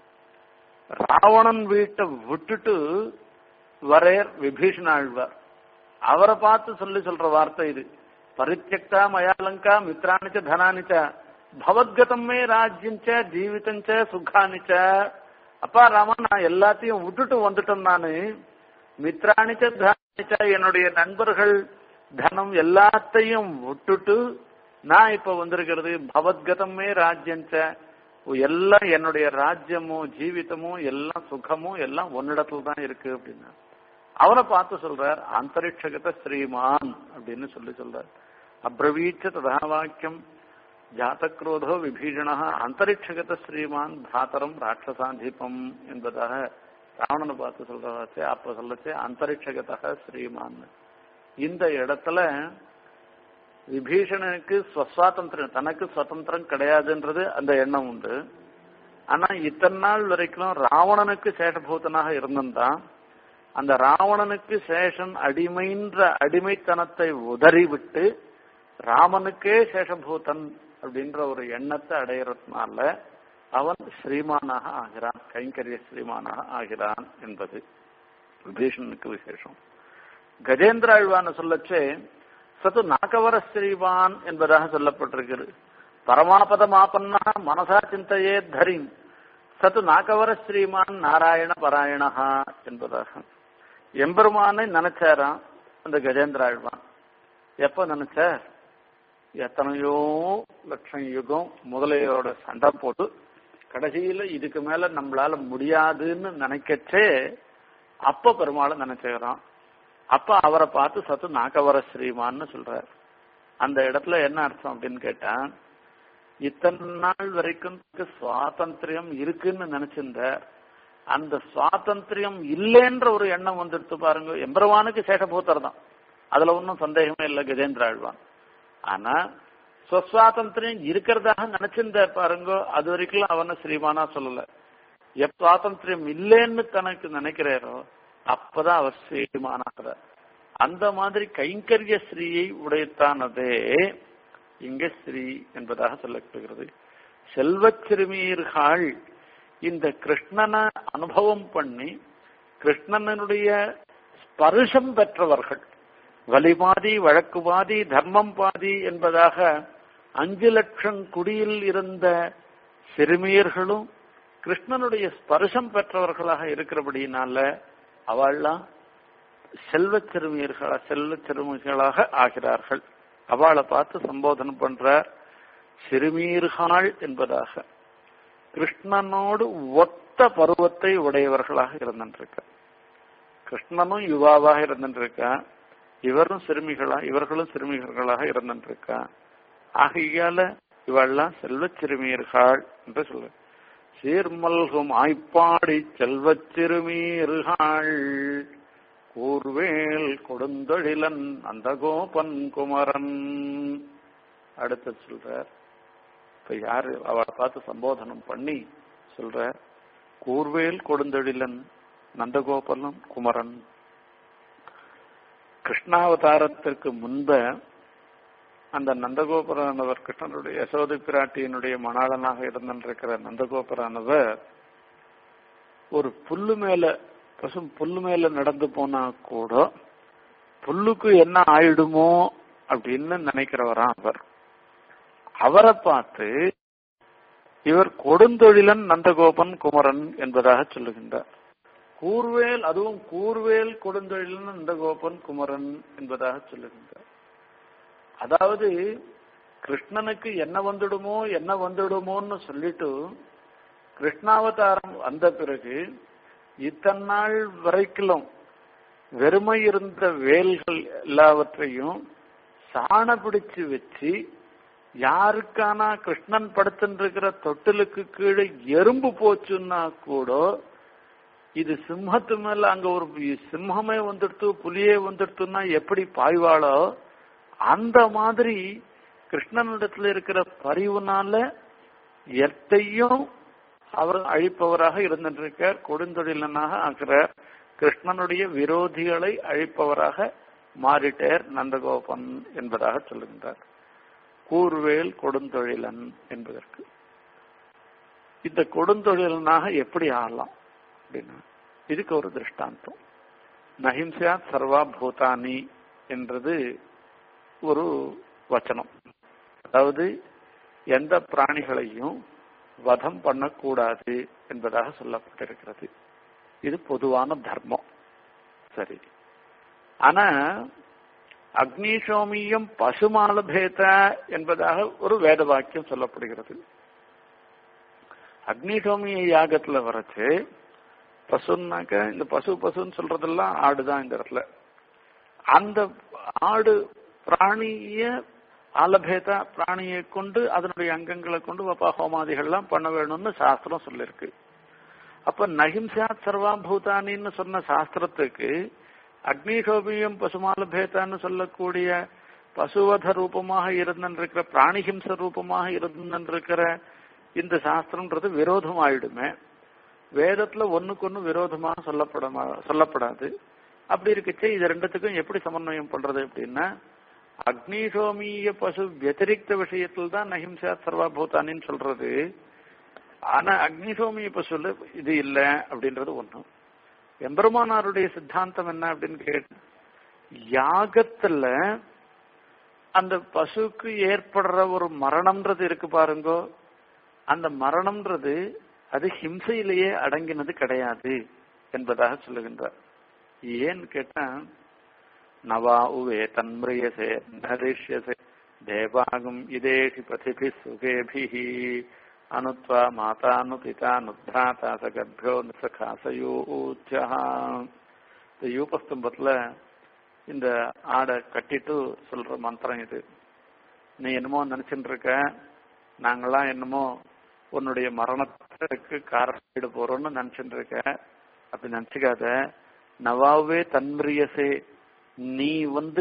ராவணன் வீட்டை விட்டுட்டு வரையர் விபீஷண ஆழ்வார் அவரை பார்த்து சொல்லி சொல்ற வார்த்தை இது பரித்தியக்தா மயாலங்கா மித்ராணிச்ச தனானிச்ச பவத்கதமே ராஜ்யஞ்ச ஜீவிதஞ்ச சுகானிச்ச அப்பா ராமா நான் எல்லாத்தையும் விட்டுட்டு வந்துட்டேன் நானு மித்ராணிச்ச தனானிச்ச என்னுடைய நண்பர்கள் தனம் எல்லாத்தையும் விட்டுட்டு நான் இப்ப வந்திருக்கிறது பவத்கதமே ராஜ்யஞ்ச எல்லாம் என்னுடைய ராஜ்யமும் ஜீவிதமும் எல்லாம் சுகமும் எல்லாம் ஒன்னிடத்துல தான் இருக்கு அப்படின்னா அவனை பார்த்து சொல்றார் அந்தரிக்ஷகத ஸ்ரீமான் அப்படின்னு சொல்லி சொல்றார் அப்ரவீச்ச ததா வாக்கியம் ஜாத்தக்ரோதோ விபீஷண அந்தரிக்ஷகத ஸ்ரீமான் தாத்தரம் ராட்சசாந்தீபம் என்பதாக ராவணனை பார்த்து சொல்றாச்சு அப்ப சொல்லச்சு அந்தரிக்ஷகத ஸ்ரீமான் இந்த இடத்துல விபீஷணனுக்கு ஸ்வஸ்வாதந்திரம் தனக்கு சுதந்திரம் கிடையாதுன்றது அந்த எண்ணம் உண்டு ஆனா இத்தனை நாள் வரைக்கும் ராவணனுக்கு சேஷபூதனாக இருந்திருந்தான் அந்த ராவணனுக்கு சேஷன் அடிமைன்ற அடிமைத்தனத்தை உதறிவிட்டு ராமனுக்கே சேஷபூதன் அப்படின்ற ஒரு எண்ணத்தை அடையறதுனால அவன் ஸ்ரீமானாக ஆகிறான் கைங்கரிய ஸ்ரீமானாக ஆகிறான் என்பது விபீஷணனுக்கு விசேஷம் கஜேந்திர ஆழ்வான சொல்லச்சே சத்து நாகவர ஸ்ரீவான் என்பதாக சொல்லப்பட்டிருக்கிறது பரமாபத மாபன்னா மனசா சிந்தையே தரின் சத்து நாகவர ஸ்ரீமான் நாராயண பராயணஹா என்பதாக எம்பெருமானை நினைச்சாராம் அந்த கஜேந்திர ஆழ்வான் எப்ப நினைச்சார் எத்தனையோ லட்சம் யுகம் முதலையோட சண்டை போட்டு கடைசியில இதுக்கு மேல நம்மளால முடியாதுன்னு நினைக்கச்சே அப்ப பெருமாளை நினைச்சுக்கிறான் அப்ப அவரை பார்த்து சத்து நாக்கவர ஸ்ரீமான்னு சொல்றார் அந்த இடத்துல என்ன அர்த்தம் அப்படின்னு கேட்டா இத்தனை நாள் வரைக்கும் சுவாதந்திரியம் இருக்குன்னு நினைச்சிருந்த அந்த சுவாதந்திரியம் இல்லைன்ற ஒரு எண்ணம் வந்துடுத்து பாருங்க எம்பெருவானுக்கு சேஷபூத்தர் தான் அதுல ஒன்றும் சந்தேகமே இல்லை கஜேந்திர ஆழ்வான் ஆனா சுவாதந்திரியம் இருக்கிறதாக நினைச்சிருந்த பாருங்க அது வரைக்கும் அவன ஸ்ரீமானா சொல்லல எப்ப சுவாதந்திரியம் இல்லைன்னு தனக்கு நினைக்கிறாரோ அப்பதான் அவர் ஸ்ரீமானாகிறார் அந்த மாதிரி கைங்கரிய ஸ்ரீயை உடைத்தானதே இங்க ஸ்ரீ என்பதாக சொல்லப்படுகிறது செல்வச் சிறுமியர்கள் இந்த கிருஷ்ணனை அனுபவம் பண்ணி கிருஷ்ணனுடைய ஸ்பர்ஷம் பெற்றவர்கள் வலிபாதி வழக்கு பாதி தர்மம் பாதி என்பதாக அஞ்சு லட்சம் குடியில் இருந்த சிறுமியர்களும் கிருஷ்ணனுடைய ஸ்பர்ஷம் பெற்றவர்களாக இருக்கிறபடியினால அவள்லாம் செல்வ சிறுமியர்களா செல்வ சிறுமிகளாக ஆகிறார்கள் அவளை பார்த்து சம்போதனை பண்றார் சிறுமீர்கள் என்பதாக கிருஷ்ணனோடு ஒத்த பருவத்தை உடையவர்களாக இருந்திருக்க கிருஷ்ணனும் யுவாவாக இருந்திருக்கா இவரும் சிறுமிகளா இவர்களும் சிறுமிகர்களாக இருந்திருக்கா ஆகையால இவெல்லாம் செல்வ சிறுமியர்கள் என்று சொல்லு சீர்மல்கும் ஆய்ப்பாடி செல்வச் சிறுமீர்கள் கூர்வேல் கொடுந்தொழிலன் அந்த கோபன் குமரன் அடுத்து சொல்றார் இப்ப யாரு அவளை பார்த்து சம்போதனம் பண்ணி சொல்ற கூர்வேல் கொடுந்தொழிலன் நந்தகோபலன் குமரன் கிருஷ்ணாவதாரத்திற்கு முன்ப அந்த நந்தகோபுரானவர் கிருஷ்ணனுடைய யசோதை பிராட்டியினுடைய மணாளனாக இருந்திருக்கிற நந்தகோபுரானவர் ஒரு புல்லு மேல பசும் புல்லு மேல நடந்து போனா கூட புல்லுக்கு என்ன ஆயிடுமோ அப்படின்னு நினைக்கிறவராம் அவர் அவரை பார்த்து இவர் கொடுந்தொழிலன் நந்தகோபன் குமரன் என்பதாக சொல்லுகின்றார் கூர்வேல் அதுவும் கூர்வேல் கொடுந்தொழிலன் நந்தகோபன் குமரன் என்பதாக சொல்லுகின்றார் அதாவது கிருஷ்ணனுக்கு என்ன வந்துடுமோ என்ன வந்துடுமோன்னு சொல்லிட்டு கிருஷ்ணாவதாரம் வந்த பிறகு இத்தனை நாள் வரைக்கும் வெறுமை இருந்த வேல்கள் எல்லாவற்றையும் சாண பிடிச்சு வச்சு யாருக்கானா கிருஷ்ணன் படுத்துருக்கிற தொட்டிலுக்கு கீழே எறும்பு போச்சுன்னா கூட இது சிம்மத்து மேல அங்க ஒரு சிம்மமே வந்துடுத்து புலியே வந்துடுத்துன்னா எப்படி பாய்வாளோ அந்த மாதிரி கிருஷ்ணனிடத்துல இருக்கிற பரிவுனால எத்தையும் அவர் அழிப்பவராக இருந்திருக்கார் கொடுந்தொழிலனாக ஆகிறார் கிருஷ்ணனுடைய விரோதிகளை அழிப்பவராக மாறிட்டார் நந்தகோபன் என்பதாக சொல்லுகின்றார் கூர்வேல் கொடுந்தொழிலன் என்பதற்கு இந்த கொடுந்தொழிலனாக எப்படி ஆகலாம் அப்படின்னா இதுக்கு ஒரு திருஷ்டாந்தம் நஹிம்சா சர்வா பூதானி என்றது ஒரு வச்சனம் அதாவது எந்த பிராணிகளையும் வதம் பண்ணக்கூடாது என்பதாக சொல்லப்பட்டிருக்கிறது இது பொதுவான தர்மம் சரி ஆனா அக்னிசோமியம் பசுமாலபேத என்பதாக ஒரு வேத வாக்கியம் சொல்லப்படுகிறது அக்னிசோமிய யாகத்துல வரைச்சு பசுன்னாக்க இந்த பசு பசுன்னு சொல்றதெல்லாம் ஆடுதான் இந்த இடத்துல அந்த ஆடு பிராணிய ஆலபேதா பிராணியை கொண்டு அதனுடைய அங்கங்களை கொண்டு வப்பா ஹோமாதிகள்லாம் பண்ண வேணும்னு சாஸ்திரம் சொல்லியிருக்கு அப்ப நகிம்சா சர்வா பூதானின்னு சொன்ன சாஸ்திரத்துக்கு அக்னிகோபியம் பசுமாலபேதான்னு சொல்லக்கூடிய பசுவத ரூபமாக இருந்திருக்கிற பிராணிஹிம்ச ரூபமாக இருந்திருக்கிற இந்த சாஸ்திரம்ன்றது விரோதம் ஆயிடுமே வேதத்துல ஒண்ணுக்கு ஒண்ணு விரோதமா சொல்லப்பட சொல்லப்படாது அப்படி இருக்கச்சே இது ரெண்டுத்துக்கும் எப்படி சமன்வயம் பண்றது அப்படின்னா அக்னிசோமிய பசு வத்திரிக்த விஷயத்தில் தான் நஹிம்சா சர்வபூதானின்னு சொல்றது ஆனா அக்னிசோமிய பசுல இது இல்ல அப்படின்றது ஒண்ணு எம்பெருமானாருடைய சித்தாந்தம் என்ன அப்படின்னு கேட்டு யாகத்துல அந்த பசுக்கு ஏற்படுற ஒரு மரணம்ன்றது இருக்கு பாருங்கோ அந்த மரணம்ன்றது அது ஹிம்சையிலேயே அடங்கினது கிடையாது என்பதாக சொல்லுகின்றார் ஏன்னு கேட்டா நவா உவே தன்மிரியசே நரிஷ்யசே தேவாகும் இதேஷி பதிபி சுகேபிஹி அனுத்வா மாதானு பிதானுத்தாத்தா சகர்பியோ நிசகாசயூச்சா இந்த யூபஸ்தம்பத்துல இந்த ஆடை கட்டிட்டு சொல்ற மந்திரம் இது நீ என்னமோ நினைச்சுட்டு இருக்க நாங்கெல்லாம் என்னமோ உன்னுடைய மரணத்துக்கு காரணம் போறோம்னு நினைச்சுட்டு இருக்க அப்படி நினைச்சுக்காத நவாவே தன்மிரியசே நீ வந்து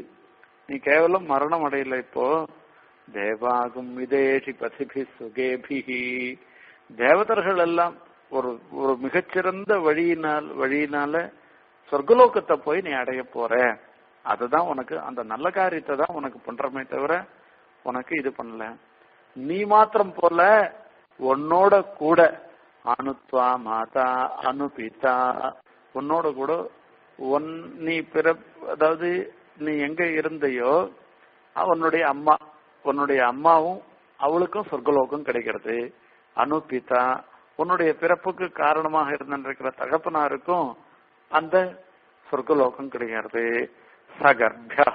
நீ கேவலம் மரணம் அடையல இப்போ தேவாகும் விதேஷி பசிபி சுகேபிகி தேவதர்கள் எல்லாம் ஒரு ஒரு மிகச்சிறந்த வழியினால் வழியினால சொர்க்கலோகத்தை போய் நீ அடைய போற அதுதான் உனக்கு அந்த நல்ல காரியத்தை தான் உனக்கு பண்றமே தவிர உனக்கு இது பண்ணல நீ மாத்திரம் போல உன்னோட கூட அனுத்வா மாதா அனுபிதா உன்னோட கூட ஒன் நீ பிற அதாவது நீ எங்க இருந்தையோ அவனுடைய அம்மா உன்னுடைய அம்மாவும் அவளுக்கும் சொர்க்கலோகம் கிடைக்கிறது அனுபிதா உன்னுடைய பிறப்புக்கு காரணமாக இருந்திருக்கிற தகப்பனாருக்கும் அந்த சொர்க்கலோகம் கிடைக்கிறது சகர்பியா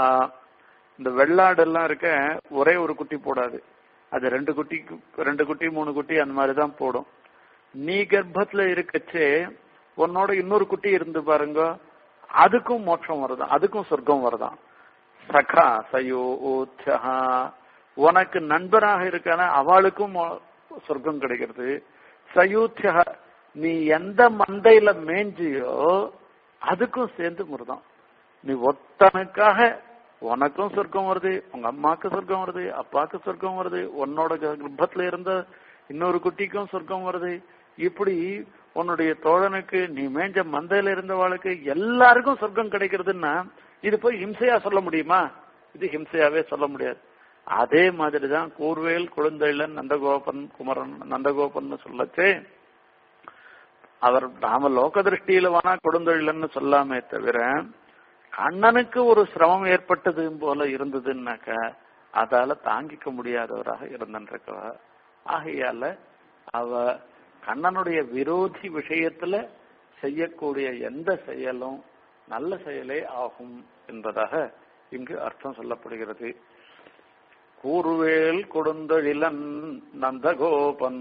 இந்த வெள்ளாடு எல்லாம் இருக்க ஒரே ஒரு குட்டி போடாது அது ரெண்டு குட்டி ரெண்டு குட்டி மூணு குட்டி அந்த மாதிரி தான் போடும் நீ கர்ப்பத்துல இருக்கச்சே உன்னோட இன்னொரு குட்டி இருந்து பாருங்க அதுக்கும் மோட்சம் வருதான் அதுக்கும் சொர்க்கம் வருதான் சகா சயோ ஊச்சஹா உனக்கு நண்பராக இருக்கான அவளுக்கும் சொர்க்கம் கிடைக்கிறது சயூச்சக நீ எந்த மந்தையில மேஞ்சியோ அதுக்கும் சேர்ந்து முருதான் நீ ஒத்தனுக்காக உனக்கும் சொர்க்கம் வருது உங்க அம்மாக்கு சொர்க்கம் வருது அப்பாக்கு சொர்க்கம் வருது உன்னோட கர்ப்பத்துல இருந்த இன்னொரு குட்டிக்கும் சொர்க்கம் வருது இப்படி உன்னுடைய தோழனுக்கு நீ மேஞ்ச மந்தையில இருந்தவாளுக்கு எல்லாருக்கும் சொர்க்கம் கிடைக்கிறதுன்னா இது போய் ஹிம்சையா சொல்ல முடியுமா இது ஹிம்சையாவே சொல்ல முடியாது அதே மாதிரிதான் கூர்வேல் குழந்தைலன் நந்தகோபன் குமரன் நந்தகோபன் சொல்லச்சே அவர் நாம லோக திருஷ்டியில வேணா கொடுந்தொழிலன்னு சொல்லாமே தவிர கண்ணனுக்கு ஒரு சிரமம் ஏற்பட்டது போல இருந்ததுன்னாக்க அதால தாங்கிக்க முடியாதவராக இருந்திருக்கவ ஆகையால அவ கண்ணனுடைய விரோதி விஷயத்துல செய்யக்கூடிய எந்த செயலும் நல்ல செயலே ஆகும் என்பதாக இங்கு அர்த்தம் சொல்லப்படுகிறது கூறுவேல் கொடுந்தொழிலன் நந்தகோபன்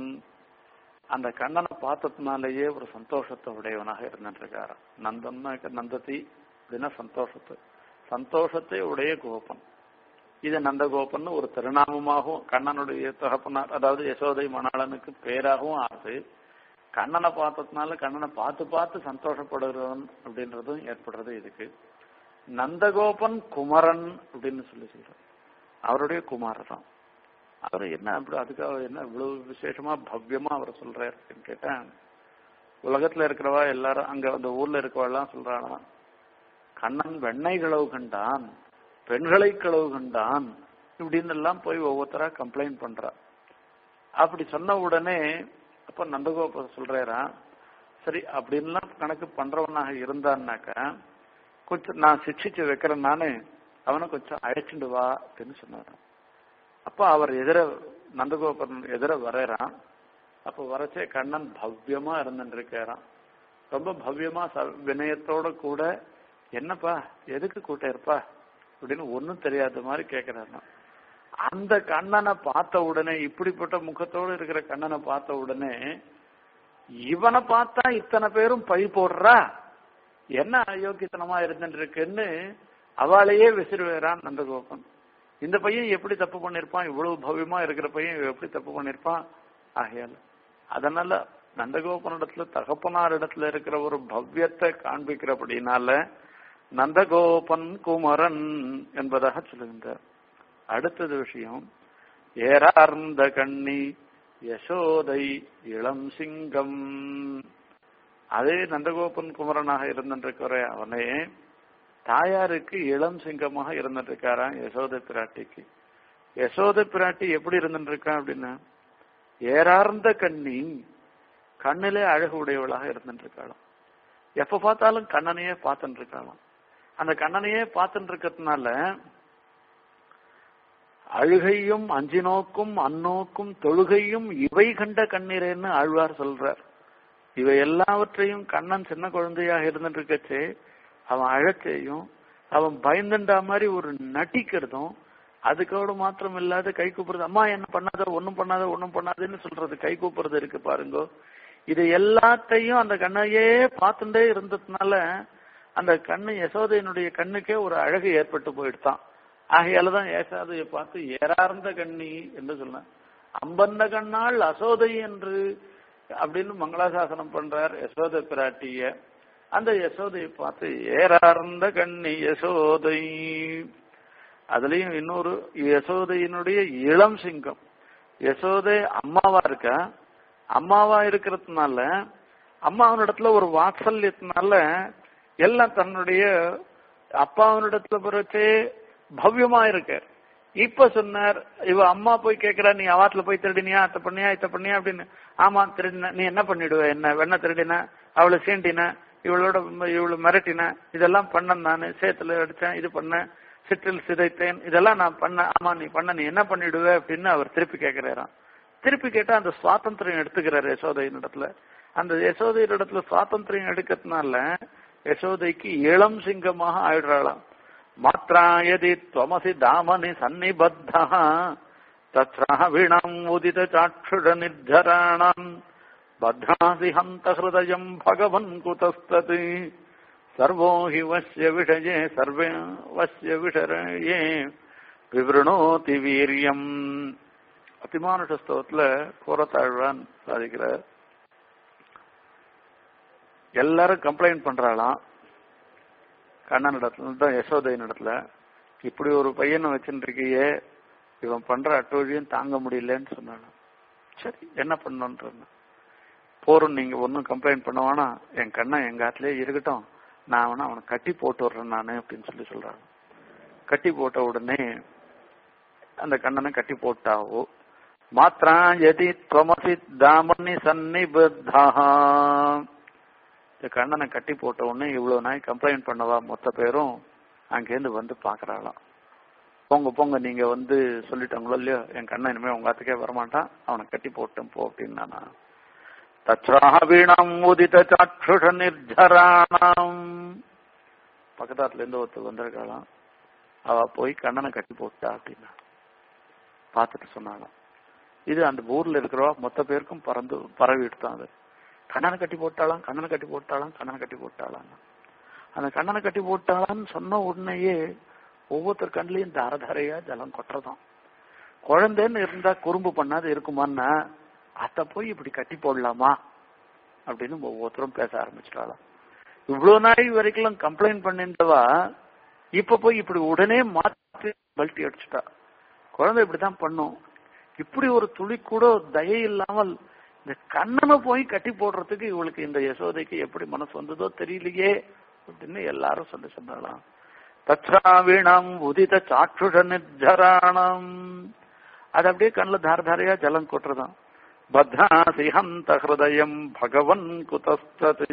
அந்த கண்ணனை பார்த்ததுனாலேயே ஒரு சந்தோஷத்தை உடையவனாக இருந்துருக்காரு நந்தன்னா நந்ததி அப்படின்னா சந்தோஷத்தை சந்தோஷத்தை உடைய கோபன் இது நந்தகோபன் ஒரு திருநாமமாகவும் கண்ணனுடைய தகப்பனார் அதாவது யசோதை மணாளனுக்கு பேராகவும் ஆகுது கண்ணனை பார்த்ததுனால கண்ணனை பார்த்து பார்த்து சந்தோஷப்படுகிறவன் அப்படின்றதும் ஏற்படுறது இதுக்கு நந்தகோபன் குமரன் அப்படின்னு சொல்லி சொல்றார் அவருடைய குமாரர் தான் அவர் என்ன அப்படி அதுக்காக என்ன இவ்வளவு விசேஷமா பவ்யமா அவர் சொல்றாரு அப்படின்னு கேட்டா உலகத்துல இருக்கிறவா எல்லாரும் அங்க அந்த ஊர்ல இருக்கவாள்லாம் சொல்றானா கண்ணன் வெண்ணெய் களவு கண்டான் பெண்களை களவு கண்டான் இப்படின்னு எல்லாம் போய் ஒவ்வொருத்தரா கம்ப்ளைண்ட் பண்றா அப்படி சொன்ன உடனே அப்ப நந்தகோப சொல்றாரா சரி அப்படின்லாம் கணக்கு பண்றவனாக இருந்தான்னாக்கா கொஞ்சம் நான் சிக்ஷிச்சு வைக்கிறேன் நானு அவனை கொஞ்சம் அழைச்சிட்டு வா அப்படின்னு சொன்னாரான் அப்ப அவர் எதிர நந்தகோபன் எதிர வரையறான் அப்ப வரச்சே கண்ணன் பவ்யமா இருந்துருக்காராம் ரொம்ப பவ்யமா வினயத்தோட கூட என்னப்பா எதுக்கு கூட்ட இருப்பா அப்படின்னு ஒன்னும் தெரியாத மாதிரி கேக்குறாராம் அந்த கண்ணனை பார்த்த உடனே இப்படிப்பட்ட முகத்தோடு இருக்கிற கண்ணனை பார்த்த உடனே இவனை பார்த்தா இத்தனை பேரும் பழி போடுறா என்ன அயோக்கியத்தனமா இருந்துட்டு இருக்குன்னு அவளையே விசிறுவேறான் நந்தகோபன் இந்த பையன் எப்படி தப்பு பண்ணிருப்பான் இவ்வளவு பவ்யமா இருக்கிற பையன் எப்படி தப்பு பண்ணிருப்பான் ஆகையால அதனால நந்தகோபனிடத்துல தகப்பனார் இடத்துல இருக்கிற ஒரு பவ்யத்தை காண்பிக்கிறபடினால நந்தகோபன் குமரன் என்பதாக சொல்லுகின்றார் அடுத்தது விஷயம் ஏறார்ந்த கண்ணி யசோதை இளம் சிங்கம் அதே நந்தகோபன் குமரனாக இருந்திருக்கிற அவனே தாயாருக்கு இளம் சிங்கமாக இருந்திருக்காராம் யசோத பிராட்டிக்கு யசோத பிராட்டி எப்படி இருந்திருக்கான் அப்படின்னா ஏறார்ந்த கண்ணி கண்ணிலே அழகு உடையவளாக இருந்துருக்காளாம் எப்ப பார்த்தாலும் கண்ணனையே பார்த்துட்டு இருக்காளாம் அந்த கண்ணனையே பார்த்துட்டு இருக்கிறதுனால அழுகையும் அஞ்சினோக்கும் அந்நோக்கும் தொழுகையும் இவை கண்ட கண்ணீரேன்னு ஆழ்வார் சொல்றார் இவை எல்லாவற்றையும் கண்ணன் சின்ன குழந்தையாக இருந்துட்டு இருக்கச்சே அவன் அழச்சையும் அவன் பயந்துண்டா மாதிரி ஒரு நட்டிக்கிறதும் அதுக்கோடு மாத்திரம் இல்லாத கை கூப்பிடுறது அம்மா என்ன பண்ணாத ஒண்ணும் பண்ணாத ஒண்ணும் பண்ணாதுன்னு சொல்றது கை கூப்பிடுறது இருக்கு பாருங்க இது எல்லாத்தையும் அந்த கண்ணையே பார்த்துட்டே இருந்ததுனால அந்த கண்ணு யசோதையினுடைய கண்ணுக்கே ஒரு அழகு ஏற்பட்டு போயிடுதான் ஆகையாலதான் யசோதையை பார்த்து ஏறார்ந்த கண்ணி என்று சொன்னான் அம்பந்த கண்ணால் அசோதை என்று அப்படின்னு மங்களாசாசனம் பண்றார் யசோத பிராட்டிய அந்த யசோதையை பார்த்து ஏறார்ந்த கண்ணி யசோதை அதுலயும் இன்னொரு யசோதையினுடைய இளம் சிங்கம் யசோதை அம்மாவா இருக்கா அம்மாவா இருக்கிறதுனால அம்மாவனிடத்துல ஒரு வாத்சல்யத்தினால எல்லாம் தன்னுடைய அப்பாவனிடத்துல பிறச்சே பவ்யமா இருக்கார் இப்ப சொன்னார் இவ அம்மா போய் கேக்குறா நீ அவாத்துல போய் திருடினியா அத்தை பண்ணியா இத்த பண்ணியா அப்படின்னு ஆமா திருடின நீ என்ன பண்ணிடுவ என்ன வெண்ண திருடின அவளை சீண்டின இவளோட இவளை மிரட்டின இதெல்லாம் பண்ணேன் நானு சேத்துல அடிச்சேன் இது பண்ணேன் சிற்றில் சிதைத்தேன் இதெல்லாம் நான் பண்ண ஆமா நீ பண்ண நீ என்ன பண்ணிடுவ அப்படின்னு அவர் திருப்பி கேட்கிறாராம் திருப்பி கேட்டா அந்த சுவாதந்திரம் எடுத்துக்கிறார் யசோதையின் இடத்துல அந்த யசோதையின் இடத்துல சுவாதந்திரம் எடுக்கிறதுனால யசோதைக்கு இளம் சிங்கமாக ஆயிடுறாளாம் மாத்ராயதி துவமசி தாமனி சன்னிபத்தா தத்ராவிணம் உதித சாட்சுட நிர்ஜராணம் பத்ராசி ஹந்த ஹிருதயம் பகவன் குதஸ்தத் சர்வோ ஹி வஸ்ய விஷயே சர்வே வஸ்ய விஷரயே விவருணோதி வீரியம் அத்திமானுஷ ஸ்தவத்துல கூறத்தாழ்வான் சாதிக்கிறார் எல்லாரும் கம்ப்ளைண்ட் பண்றாளாம் கண்ணன் இடத்துல தான் யசோதையின் இடத்துல இப்படி ஒரு பையனை வச்சுட்டு இருக்கியே இவன் பண்ற அட்டோழியும் தாங்க முடியலன்னு சொன்னாலும் சரி என்ன பண்ணணுன்ற போறோம் நீங்க ஒன்னும் கம்ப்ளைண்ட் பண்ண வேணாம் என் கண்ணன் எங்க ஆத்துலயே இருக்கட்டும் நான் வேணா அவனை கட்டி போட்டு விடுறேன் நானு அப்படின்னு சொல்லி சொல்றாங்க கட்டி போட்ட உடனே அந்த கண்ணனை கட்டி போட்டாவோ மாத்ரா எதி துவமசி தாமனி சன்னிபத்தா இந்த கண்ணனை கட்டி போட்ட உடனே இவ்வளவு நாய் கம்ப்ளைண்ட் பண்ணவா மொத்த பேரும் அங்கேருந்து வந்து பாக்குறாளாம் போங்க போங்க நீங்க வந்து சொல்லிட்டாங்களோ இல்லையோ என் கண்ணன் இனிமே உங்க ஆத்துக்கே வரமாட்டான் அவனை கட்டி போட்டேன் போ அப்படின்னு நானா தச்ராவீணம் உதித சாட்சுஷ நிர்ஜராணம் பக்கத்தாத்துல இருந்து ஒருத்தர் வந்திருக்காளாம் அவ போய் கண்ணனை கட்டி போட்டா அப்படின்னா பார்த்துட்டு சொன்னாலாம் இது அந்த ஊர்ல இருக்கிறவா மொத்த பேருக்கும் பறந்து பரவிட்டு தான் அது கண்ணனை கட்டி போட்டாலாம் கண்ணனை கட்டி போட்டாலாம் கண்ணனை கட்டி போட்டாலாம் அந்த கண்ணனை கட்டி போட்டாளான்னு சொன்ன உடனேயே ஒவ்வொருத்தர் கண்லயும் தரதரையா ஜலம் கொட்டுறதாம் குழந்தைன்னு இருந்தா குறும்பு பண்ணாது இருக்குமான்னா அத போய் இப்படி கட்டி போடலாமா அப்படின்னு ஒவ்வொருத்தரும் பேச ஆரம்பிச்சிட்டாலாம் இவ்வளவு நாள் வரைக்கும் கம்ப்ளைண்ட் பண்ணிருந்தவா இப்ப போய் இப்படி உடனே மாற்றி பல்ட்டி அடிச்சுட்டா குழந்தை இப்படிதான் பண்ணும் இப்படி ஒரு துளி கூட தயை இல்லாமல் இந்த கண்ணனை போய் கட்டி போடுறதுக்கு இவளுக்கு இந்த யசோதைக்கு எப்படி மனசு வந்ததோ தெரியலையே அப்படின்னு எல்லாரும் சொல்லி சொன்னாலாம் தச்சாவீணம் உதித சாட்சுஷ நிர்ஜராணம் அது அப்படியே கண்ணுல தார தாரையா ஜலம் கொட்டுறதாம் பத்ராசி ஹந்த ஹிருதயம் பகவன் குதஸ்தது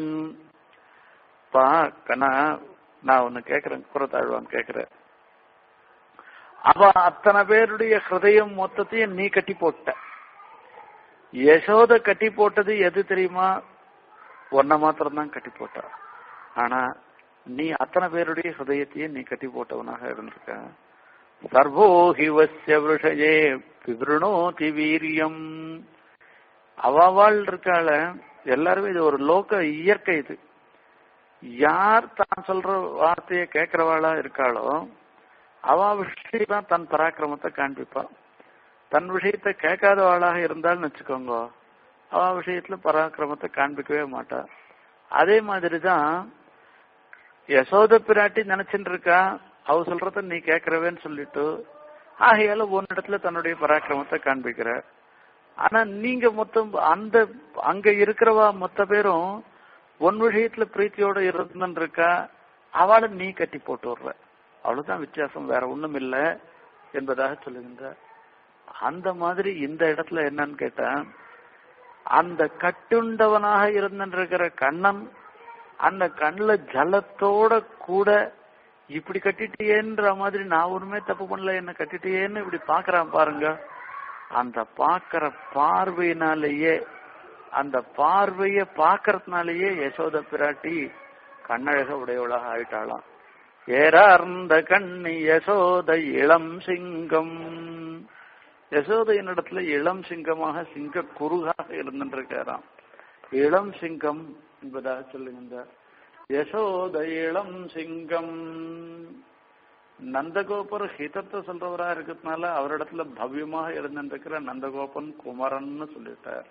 பா கண்ணா நான் ஒன்னு கேக்குறேன் குரத்தாழ்வான் கேக்குறேன் அவ அத்தனை பேருடைய ஹிருதயம் மொத்தத்தையும் நீ கட்டி போட்ட யசோத கட்டி போட்டது எது தெரியுமா ஒன்ன மாத்திரம் தான் கட்டி போட்டா ஆனா நீ அத்தனை பேருடைய ஹிருதயத்தையும் நீ கட்டி போட்டவனாக இருந்திருக்க சர்வோஹிவசிய விஷயே விவருணோதி வீரியம் அவாவாள் இருக்காள எல்லாருமே இது ஒரு லோக இயற்கை இது யார் தான் சொல்ற வார்த்தையை கேட்கிறவாளா இருக்காளோ அவ விஷயம் தான் தன் பராக்கிரமத்தை காண்பிப்பா தன் விஷயத்தை கேட்காதவாளாக இருந்தாள்னு வச்சுக்கோங்க அவ விஷயத்துல பராக்கிரமத்தை காண்பிக்கவே மாட்டா அதே மாதிரிதான் யசோத பிராட்டி நினைச்சுட்டு இருக்கா அவ சொல்றத நீ கேக்குறவேன்னு சொல்லிட்டு ஆகையால ஒன்னிடத்துல தன்னுடைய பராக்கிரமத்தை காண்பிக்கிறார் ஆனா நீங்க மொத்தம் அந்த அங்க இருக்கிறவா மொத்த பேரும் ஒன் விஷயத்துல பிரீத்தியோட இருந்துன்னு இருக்கா அவளை நீ கட்டி போட்டு விடுற அவ்வளவுதான் வித்தியாசம் வேற ஒண்ணும் இல்ல என்பதாக சொல்லுகின்ற அந்த மாதிரி இந்த இடத்துல என்னன்னு கேட்டா அந்த கட்டுண்டவனாக இருந்திருக்கிற கண்ணன் அந்த கண்ணுல ஜலத்தோட கூட இப்படி கட்டிட்டியேன்ற மாதிரி நான் ஒண்ணுமே தப்பு பண்ணல என்ன கட்டிட்டியேன்னு இப்படி பாக்குறான் பாருங்க அந்த பாக்குற பார்வையினாலேயே அந்த பார்வைய பாக்குறதுனாலயே யசோத பிராட்டி கண்ணழக உடையவளாக ஆயிட்டாளாம் ஏறார்ந்த கண்ணி யசோத இளம் சிங்கம் யசோதையினிடத்துல இளம் சிங்கமாக சிங்க குறுகாக இருந்திருக்காராம் இளம் சிங்கம் என்பதாக சொல்லுகின்றார் யசோத இளம் சிங்கம் நந்தகோபர் ஹிதத்தை சொல்றவரா இருக்கிறதுனால அவரிடத்துல பவ்யமாக இருந்திருக்கிற நந்தகோபன் குமரன்னு சொல்லிட்டார்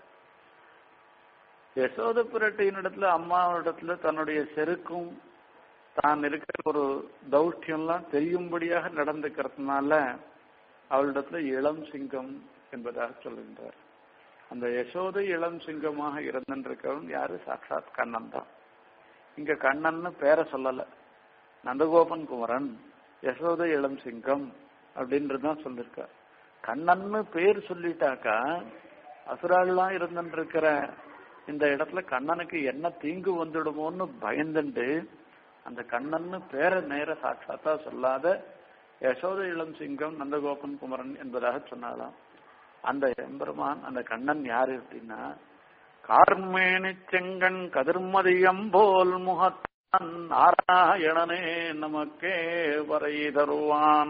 யசோத பிரட்டியினிடத்துல அம்மாவிடத்துல தன்னுடைய செருக்கும் தான் இருக்கிற ஒரு தௌஷ்டியம்லாம் தெரியும்படியாக நடந்துக்கிறதுனால அவளிடத்துல இளம் சிங்கம் என்பதாக சொல்லுகின்றார் அந்த யசோதை இளம் சிங்கமாக இருந்திருக்கிறவன் யாரு சாட்சாத் கண்ணன் தான் இங்க கண்ணன்னு பேரை சொல்லல நந்தகோபன் குமரன் யசோத இளம் சிங்கம் அப்படின்றதுதான் சொல்லிருக்கார் கண்ணன்னு பேர் சொல்லிட்டாக்கா அசுராள்லாம் இருந்துருக்கிற இந்த இடத்துல கண்ணனுக்கு என்ன தீங்கு வந்துடுமோன்னு பயந்துண்டு அந்த கண்ணன்னு பேரை நேர சாட்சாத்தா சொல்லாத யசோத இளம் சிங்கம் நந்தகோபன் குமரன் என்பதாக சொன்னாலாம் அந்த எம்பெருமான் அந்த கண்ணன் யாரு அப்படின்னா கார்மேனி செங்கன் கதிர்மதியம் போல் முகத்தான் நாராயணனே நமக்கே வரை தருவான்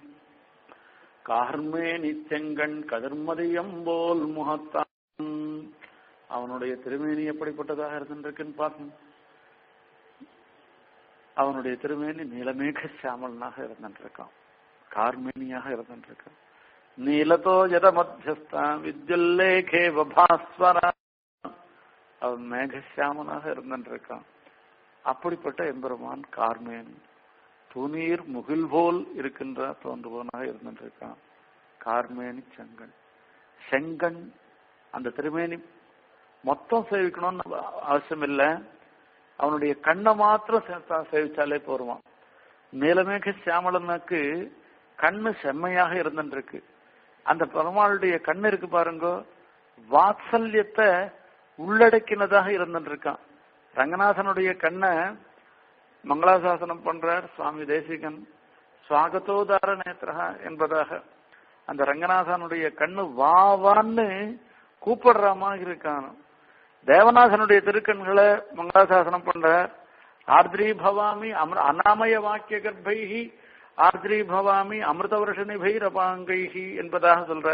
கார்மேனி செங்கன் கதிர்மதியம் போல் முகத்தான் அவனுடைய திருமேனி எப்படிப்பட்டதாக இருந்திருக்குன்னு பார்க்கணும் அவனுடைய திருமேனி நீலமேக சாமலனாக இருந்திருக்கான் கார்மேனியாக இருந்திருக்கான் நீலதோ ஜத மத்தியஸ்தான் வித்யுல்லேகே பாஸ்வரா அவன் மேகசியாமனாக இருந்திருக்கான் அப்படிப்பட்ட எம்பெருமான் கார்மேனி துணீர் முகில் போல் இருக்கின்ற தோன்றுபவனாக இருந்திருக்கான் கார்மேனி செங்கன் செங்கன் அந்த திருமேனி மொத்தம் சேவிக்கணும்னு அவசியம் இல்லை அவனுடைய கண்ணை மாத்திரம் சேர்த்தா சேவிச்சாலே போருவான் நீலமேக சியாமலனுக்கு கண்ணு செம்மையாக இருந்துருக்கு அந்த பெருமாளுடைய கண்ணு இருக்கு பாருங்க வாத்சல்யத்தை உள்ளடக்கினதாக இருந்துருக்கான் ரங்கநாதனுடைய கண்ணை மங்களாசாசனம் பண்றார் சுவாமி தேசிகன் சுவாகத்தோதார நேத்திரா என்பதாக அந்த ரங்கநாதனுடைய கண்ணு வா வான்னு கூப்பிடுற மாதிரி இருக்கான் தேவநாதனுடைய திருக்கண்களை மங்களாசாசனம் பண்ற ஆர்திரி பவாமி அமர அநாமய வாக்கிய கர்ப்பைகி ஆர்திரி பவாமி அமிர்த வருஷனிபைர் அபாங்கைகி என்பதாக சொல்ற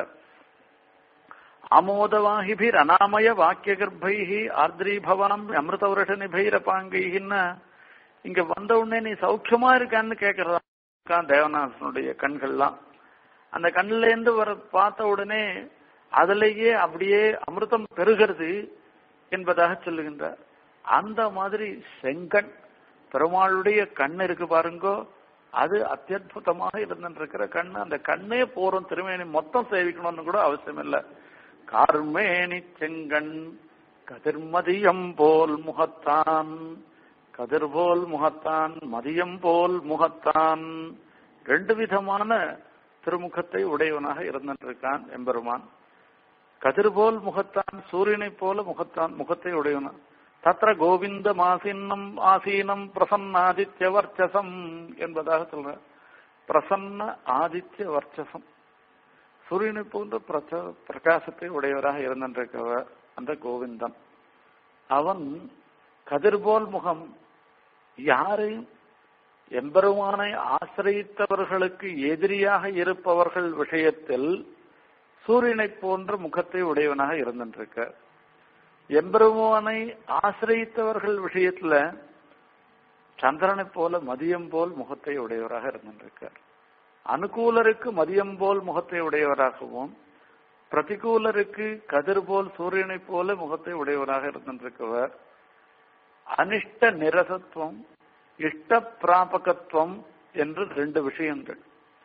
அமோதவாகிபிர் அநாமய வாக்கிய கர்ப்பைகி ஆர்திரி பவாமி அமிர்த வருஷனிபைர் அபாங்கைகின்னா இங்க வந்த உடனே நீ சௌக்கியமா இருக்கான்னு கேக்குறதா தேவநாதனுடைய கண்கள்லாம் அந்த கண்ணுல இருந்து வர பார்த்த உடனே அதுலேயே அப்படியே அமிர்தம் பெருகிறது என்பதாக சொல்லுகின்றார் அந்த மாதிரி செங்கண் பெருமாளுடைய கண் இருக்கு பாருங்கோ அது அத்தியுதமாக இருந்துருக்கிற கண்ணு அந்த கண்ணே போறோம் திருமேனி மொத்தம் சேவிக்கணும்னு கூட அவசியம் இல்லை கார்மேனி செங்கண் கதிர்மதியம் போல் முகத்தான் கதிர் போல் முகத்தான் மதியம் போல் முகத்தான் ரெண்டு விதமான திருமுகத்தை உடையவனாக இருந்திருக்கான் எம்பெருமான் கதிர் போல் முகத்தான் சூரியனை போல முகத்தான் முகத்தை உடையவன் தத்திர கோவிந்த மாசீனம் ஆசீனம் பிரசன்னாதித்ய வர்ச்சசம் என்பதாக சொல்ற பிரசன்ன ஆதித்ய வர்ச்சசம் சூரியனை போன்ற பிரச்ச- பிரகாசத்தை உடையவராக இருந்திருக்கிறவர் அந்த கோவிந்தன் அவன் கதிர்போல் முகம் யாரையும் எம்பெருமானை ஆசிரியத்தவர்களுக்கு எதிரியாக இருப்பவர்கள் விஷயத்தில் சூரியனை போன்ற முகத்தை உடையவனாக இருந்திருக்க எம்பெருமானை ஆசிரியத்தவர்கள் விஷயத்துல சந்திரனை போல மதியம் போல் முகத்தை உடையவராக இருந்திருக்கார் அனுகூலருக்கு மதியம் போல் முகத்தை உடையவராகவும் பிரதிகூலருக்கு கதிர் போல் சூரியனை போல முகத்தை உடையவராக இருந்திருக்கவர் அனிஷ்ட நிரசத்துவம் இஷ்ட பிராபகத்துவம் என்று ரெண்டு விஷயங்கள்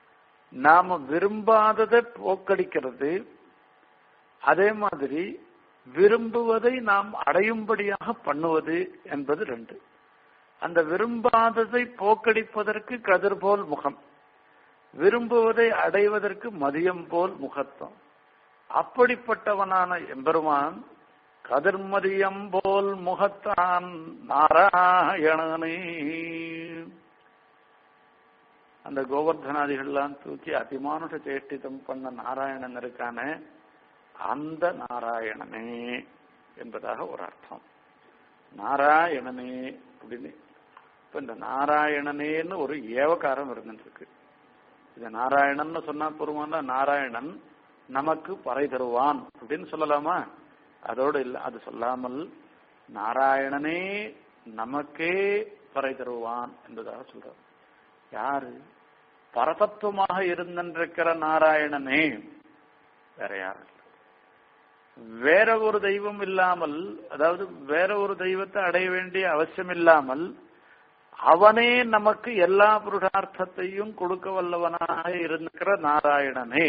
நாம விரும்பாததை போக்கடிக்கிறது அதே மாதிரி விரும்புவதை நாம் அடையும்படியாக பண்ணுவது என்பது ரெண்டு அந்த விரும்பாததை போக்கடிப்பதற்கு கதிர் போல் முகம் விரும்புவதை அடைவதற்கு மதியம் போல் முகத்தம் அப்படிப்பட்டவனான எம்பெருமான் கதிர்மதியம் போல் முகத்தான் நாராயணனே அந்த கோவர்தனாதிகள்லாம் தூக்கி அதிமானுஷ சேஷ்டிதம் பண்ண நாராயணன் இருக்கான அந்த நாராயணனே என்பதாக ஒரு அர்த்தம் நாராயணனே அப்படின்னு இப்ப இந்த நாராயணனேன்னு ஒரு ஏவகாரம் இருந்துருக்கு இது நாராயணன் சொன்னா பொறுமான நாராயணன் நமக்கு பறை தருவான் அப்படின்னு சொல்லலாமா அதோடு இல்ல அது சொல்லாமல் நாராயணனே நமக்கே பறை தருவான் என்பதாக சொல்றார் யாரு பரதத்துவமாக இருந்திருக்கிற நாராயணனே வேற யாரும் வேற ஒரு தெய்வம் இல்லாமல் அதாவது வேற ஒரு தெய்வத்தை அடைய வேண்டிய அவசியம் இல்லாமல் அவனே நமக்கு எல்லா புருஷார்த்தத்தையும் கொடுக்க வல்லவனாக இருக்கிற நாராயணனே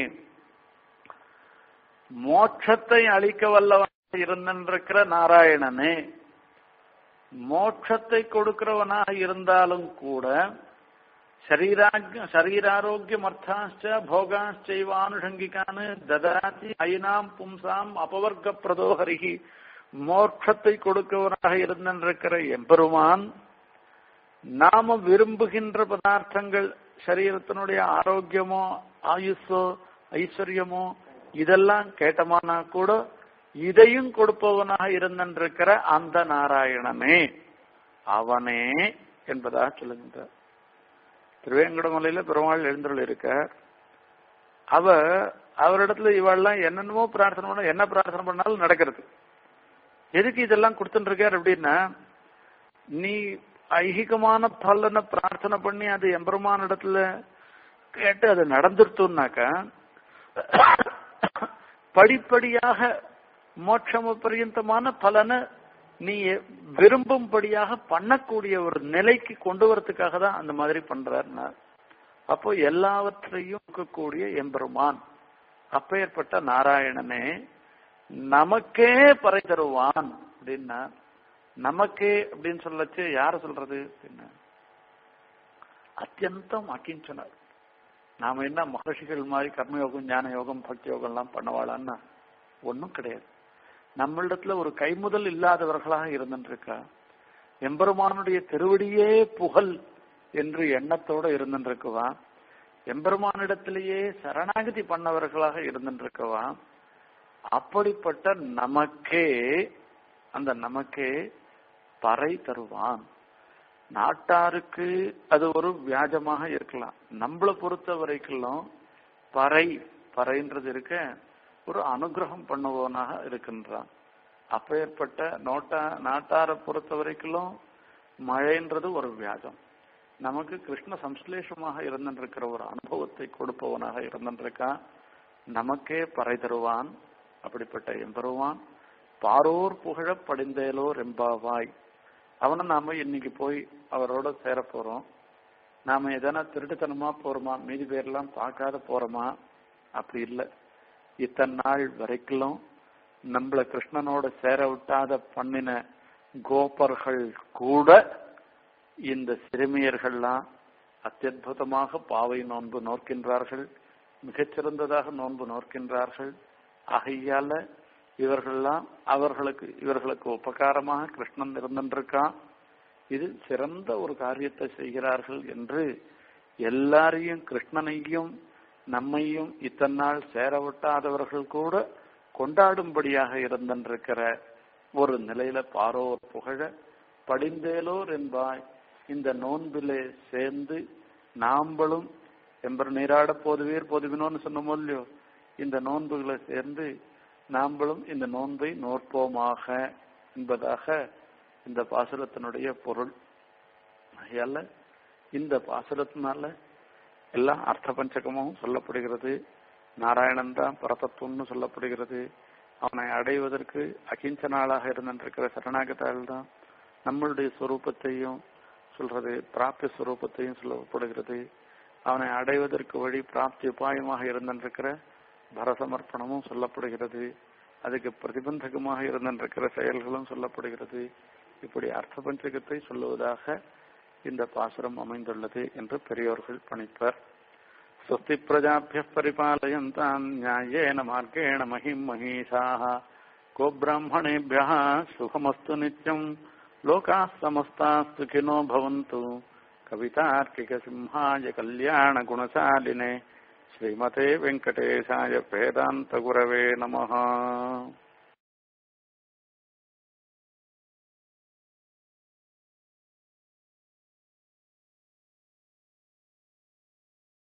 மோட்சத்தை அளிக்க வல்லவனாக இருந்திருக்கிற நாராயணனே மோட்சத்தை கொடுக்கிறவனாக இருந்தாலும் கூட शरीराज्ञ शरीरारोग्यमर्थाश्च भोगाश्चैवानुषङ्गिकान् ददाति ஐனாம் பும்சாம் அபவர்க்க பிரதோஹரிகி மோட்சத்தை கொடுக்கவனாக இருந்திருக்கிற எம்பெருமான் நாம விரும்புகின்ற பதார்த்தங்கள் சரீரத்தினுடைய ஆரோக்கியமோ ஆயுஷோ ஐஸ்வர்யமோ இதெல்லாம் கேட்டமானா கூட இதையும் கொடுப்பவனாக இருந்திருக்கிற அந்த நாராயணனே அவனே என்பதாக சொல்லுகின்றார் திருவேங்கடமலையில பெருமாள் எழுந்தருள் இருக்க அவ அவரிடத்துல இவாள்லாம் என்னென்னமோ பிரார்த்தனை பண்ண என்ன பிரார்த்தனை பண்ணாலும் நடக்கிறது எதுக்கு இதெல்லாம் கொடுத்துட்டு இருக்கார் அப்படின்னா நீ ஐகிகமான பலனை பிரார்த்தனை பண்ணி அது எம்பெருமான இடத்துல கேட்டு அது நடந்துருத்தோம்னாக்கா படிப்படியாக மோட்சம பரியந்தமான பலனை நீ விரும்பும்படியாக பண்ணக்கூடிய ஒரு நிலைக்கு கொண்டு வரதுக்காக தான் அந்த மாதிரி பண்றாருன்னா அப்போ எல்லாவற்றையும் இருக்கக்கூடிய எம்பெருமான் அப்பேற்பட்ட நாராயணனே நமக்கே பறை தருவான் அப்படின்னா நமக்கே அப்படின்னு சொல்லச்சு யார சொல்றது அப்படின்னா அத்தியந்தம் அக்கிஞ்சனர் நாம என்ன மகர்ஷிகள் மாதிரி கர்மயோகம் ஞான யோகம் பக்தி யோகம் எல்லாம் பண்ணவாளான்னா ஒன்றும் கிடையாது நம்மளிடத்துல ஒரு கைமுதல் இல்லாதவர்களாக இருந்துருக்கா எம்பெருமானுடைய திருவடியே புகழ் என்று எண்ணத்தோட இருந்துருக்குவா எம்பெருமானிடத்திலேயே சரணாகதி பண்ணவர்களாக இருந்துருக்கவா அப்படிப்பட்ட நமக்கே அந்த நமக்கே பறை தருவான் நாட்டாருக்கு அது ஒரு வியாஜமாக இருக்கலாம் நம்மளை பொறுத்த வரைக்கும் பறை பறைன்றது இருக்க ஒரு அனுகிரகம் பண்ணுவவனாக இருக்கின்றான் அப்பேற்பட்ட நோட்டா நாட்டாரை பொறுத்த வரைக்கும் மழைன்றது ஒரு வியாஜம் நமக்கு கிருஷ்ண சம்ஸ்லேஷமாக இருந்திருக்கிற ஒரு அனுபவத்தை கொடுப்பவனாக இருந்திருக்கான் நமக்கே பறை தருவான் அப்படிப்பட்ட எம்பெருவான் பாரோர் புகழ படிந்தேலோர் எம்பாவாய் அவனை நாம இன்னைக்கு போய் அவரோட சேர போறோம் நாம எதனா திருட்டுத்தனமா போறோமா மீதி பேர்லாம் பார்க்காத போறோமா அப்படி இல்லை இத்தனை நாள் வரைக்கும் நம்மள கிருஷ்ணனோட சேர விட்டாத பண்ணின கோபர்கள் கூட இந்த சிறுமியர்கள்லாம் அத்தியுதமாக பாவை நோன்பு நோக்கின்றார்கள் மிகச்சிறந்ததாக நோன்பு நோக்கின்றார்கள் ஆகையால இவர்கள்லாம் அவர்களுக்கு இவர்களுக்கு உபகாரமாக கிருஷ்ணன் இருந்திருக்கான் இது சிறந்த ஒரு காரியத்தை செய்கிறார்கள் என்று எல்லாரையும் கிருஷ்ணனையும் நம்மையும் இத்தனை நாள் சேர விட்டாதவர்கள் கூட கொண்டாடும்படியாக இருந்திருக்கிற ஒரு நிலையில பாரோர் புகழ படிந்தேலோர் என்பாய் இந்த நோன்பிலே சேர்ந்து நாம்பளும் எம்பர் நீராட போதுவீர் பொதுவினோன்னு சொன்னோமோ இல்லையோ இந்த நோன்புகளை சேர்ந்து நாம்பளும் இந்த நோன்பை நோற்போமாக என்பதாக இந்த பாசுரத்தினுடைய பொருள் ஆகையால இந்த பாசுரத்தினால எல்லாம் அர்த்த பஞ்சகமும் சொல்லப்படுகிறது நாராயணன் தான் பரதத்துவம்னு சொல்லப்படுகிறது அவனை அடைவதற்கு அகிஞ்சனாளாக இருந்திருக்கிற சரணாகதால் தான் நம்மளுடைய ஸ்வரூபத்தையும் சொல்றது பிராப்திய ஸ்வரூபத்தையும் சொல்லப்படுகிறது அவனை அடைவதற்கு வழி பிராப்தி உபாயமாக இருந்திருக்கிற பரசமர்ப்பணமும் சொல்லப்படுகிறது அதுக்கு பிரதிபந்தகமாக இருந்திருக்கிற செயல்களும் சொல்லப்படுகிறது இப்படி அர்த்த பஞ்சகத்தை சொல்லுவதாக இந்த பாசுரம் அமைந்துள்ளது என்று பெரியோர்கள் பணிப்பர் स्वस्ति प्रजाभ्यः परिपालयन्ताम् न्यायेन मार्गेण महिम् महीषाः को ब्राह्मणेभ्यः सुखमस्तु नित्यम् लोकाः समस्ताः सुखिनो भवन्तु कवितार्किकसिंहाय कल्याणगुणशालिने श्रीमते वेङ्कटेशाय वेदान्तगुरवे नमः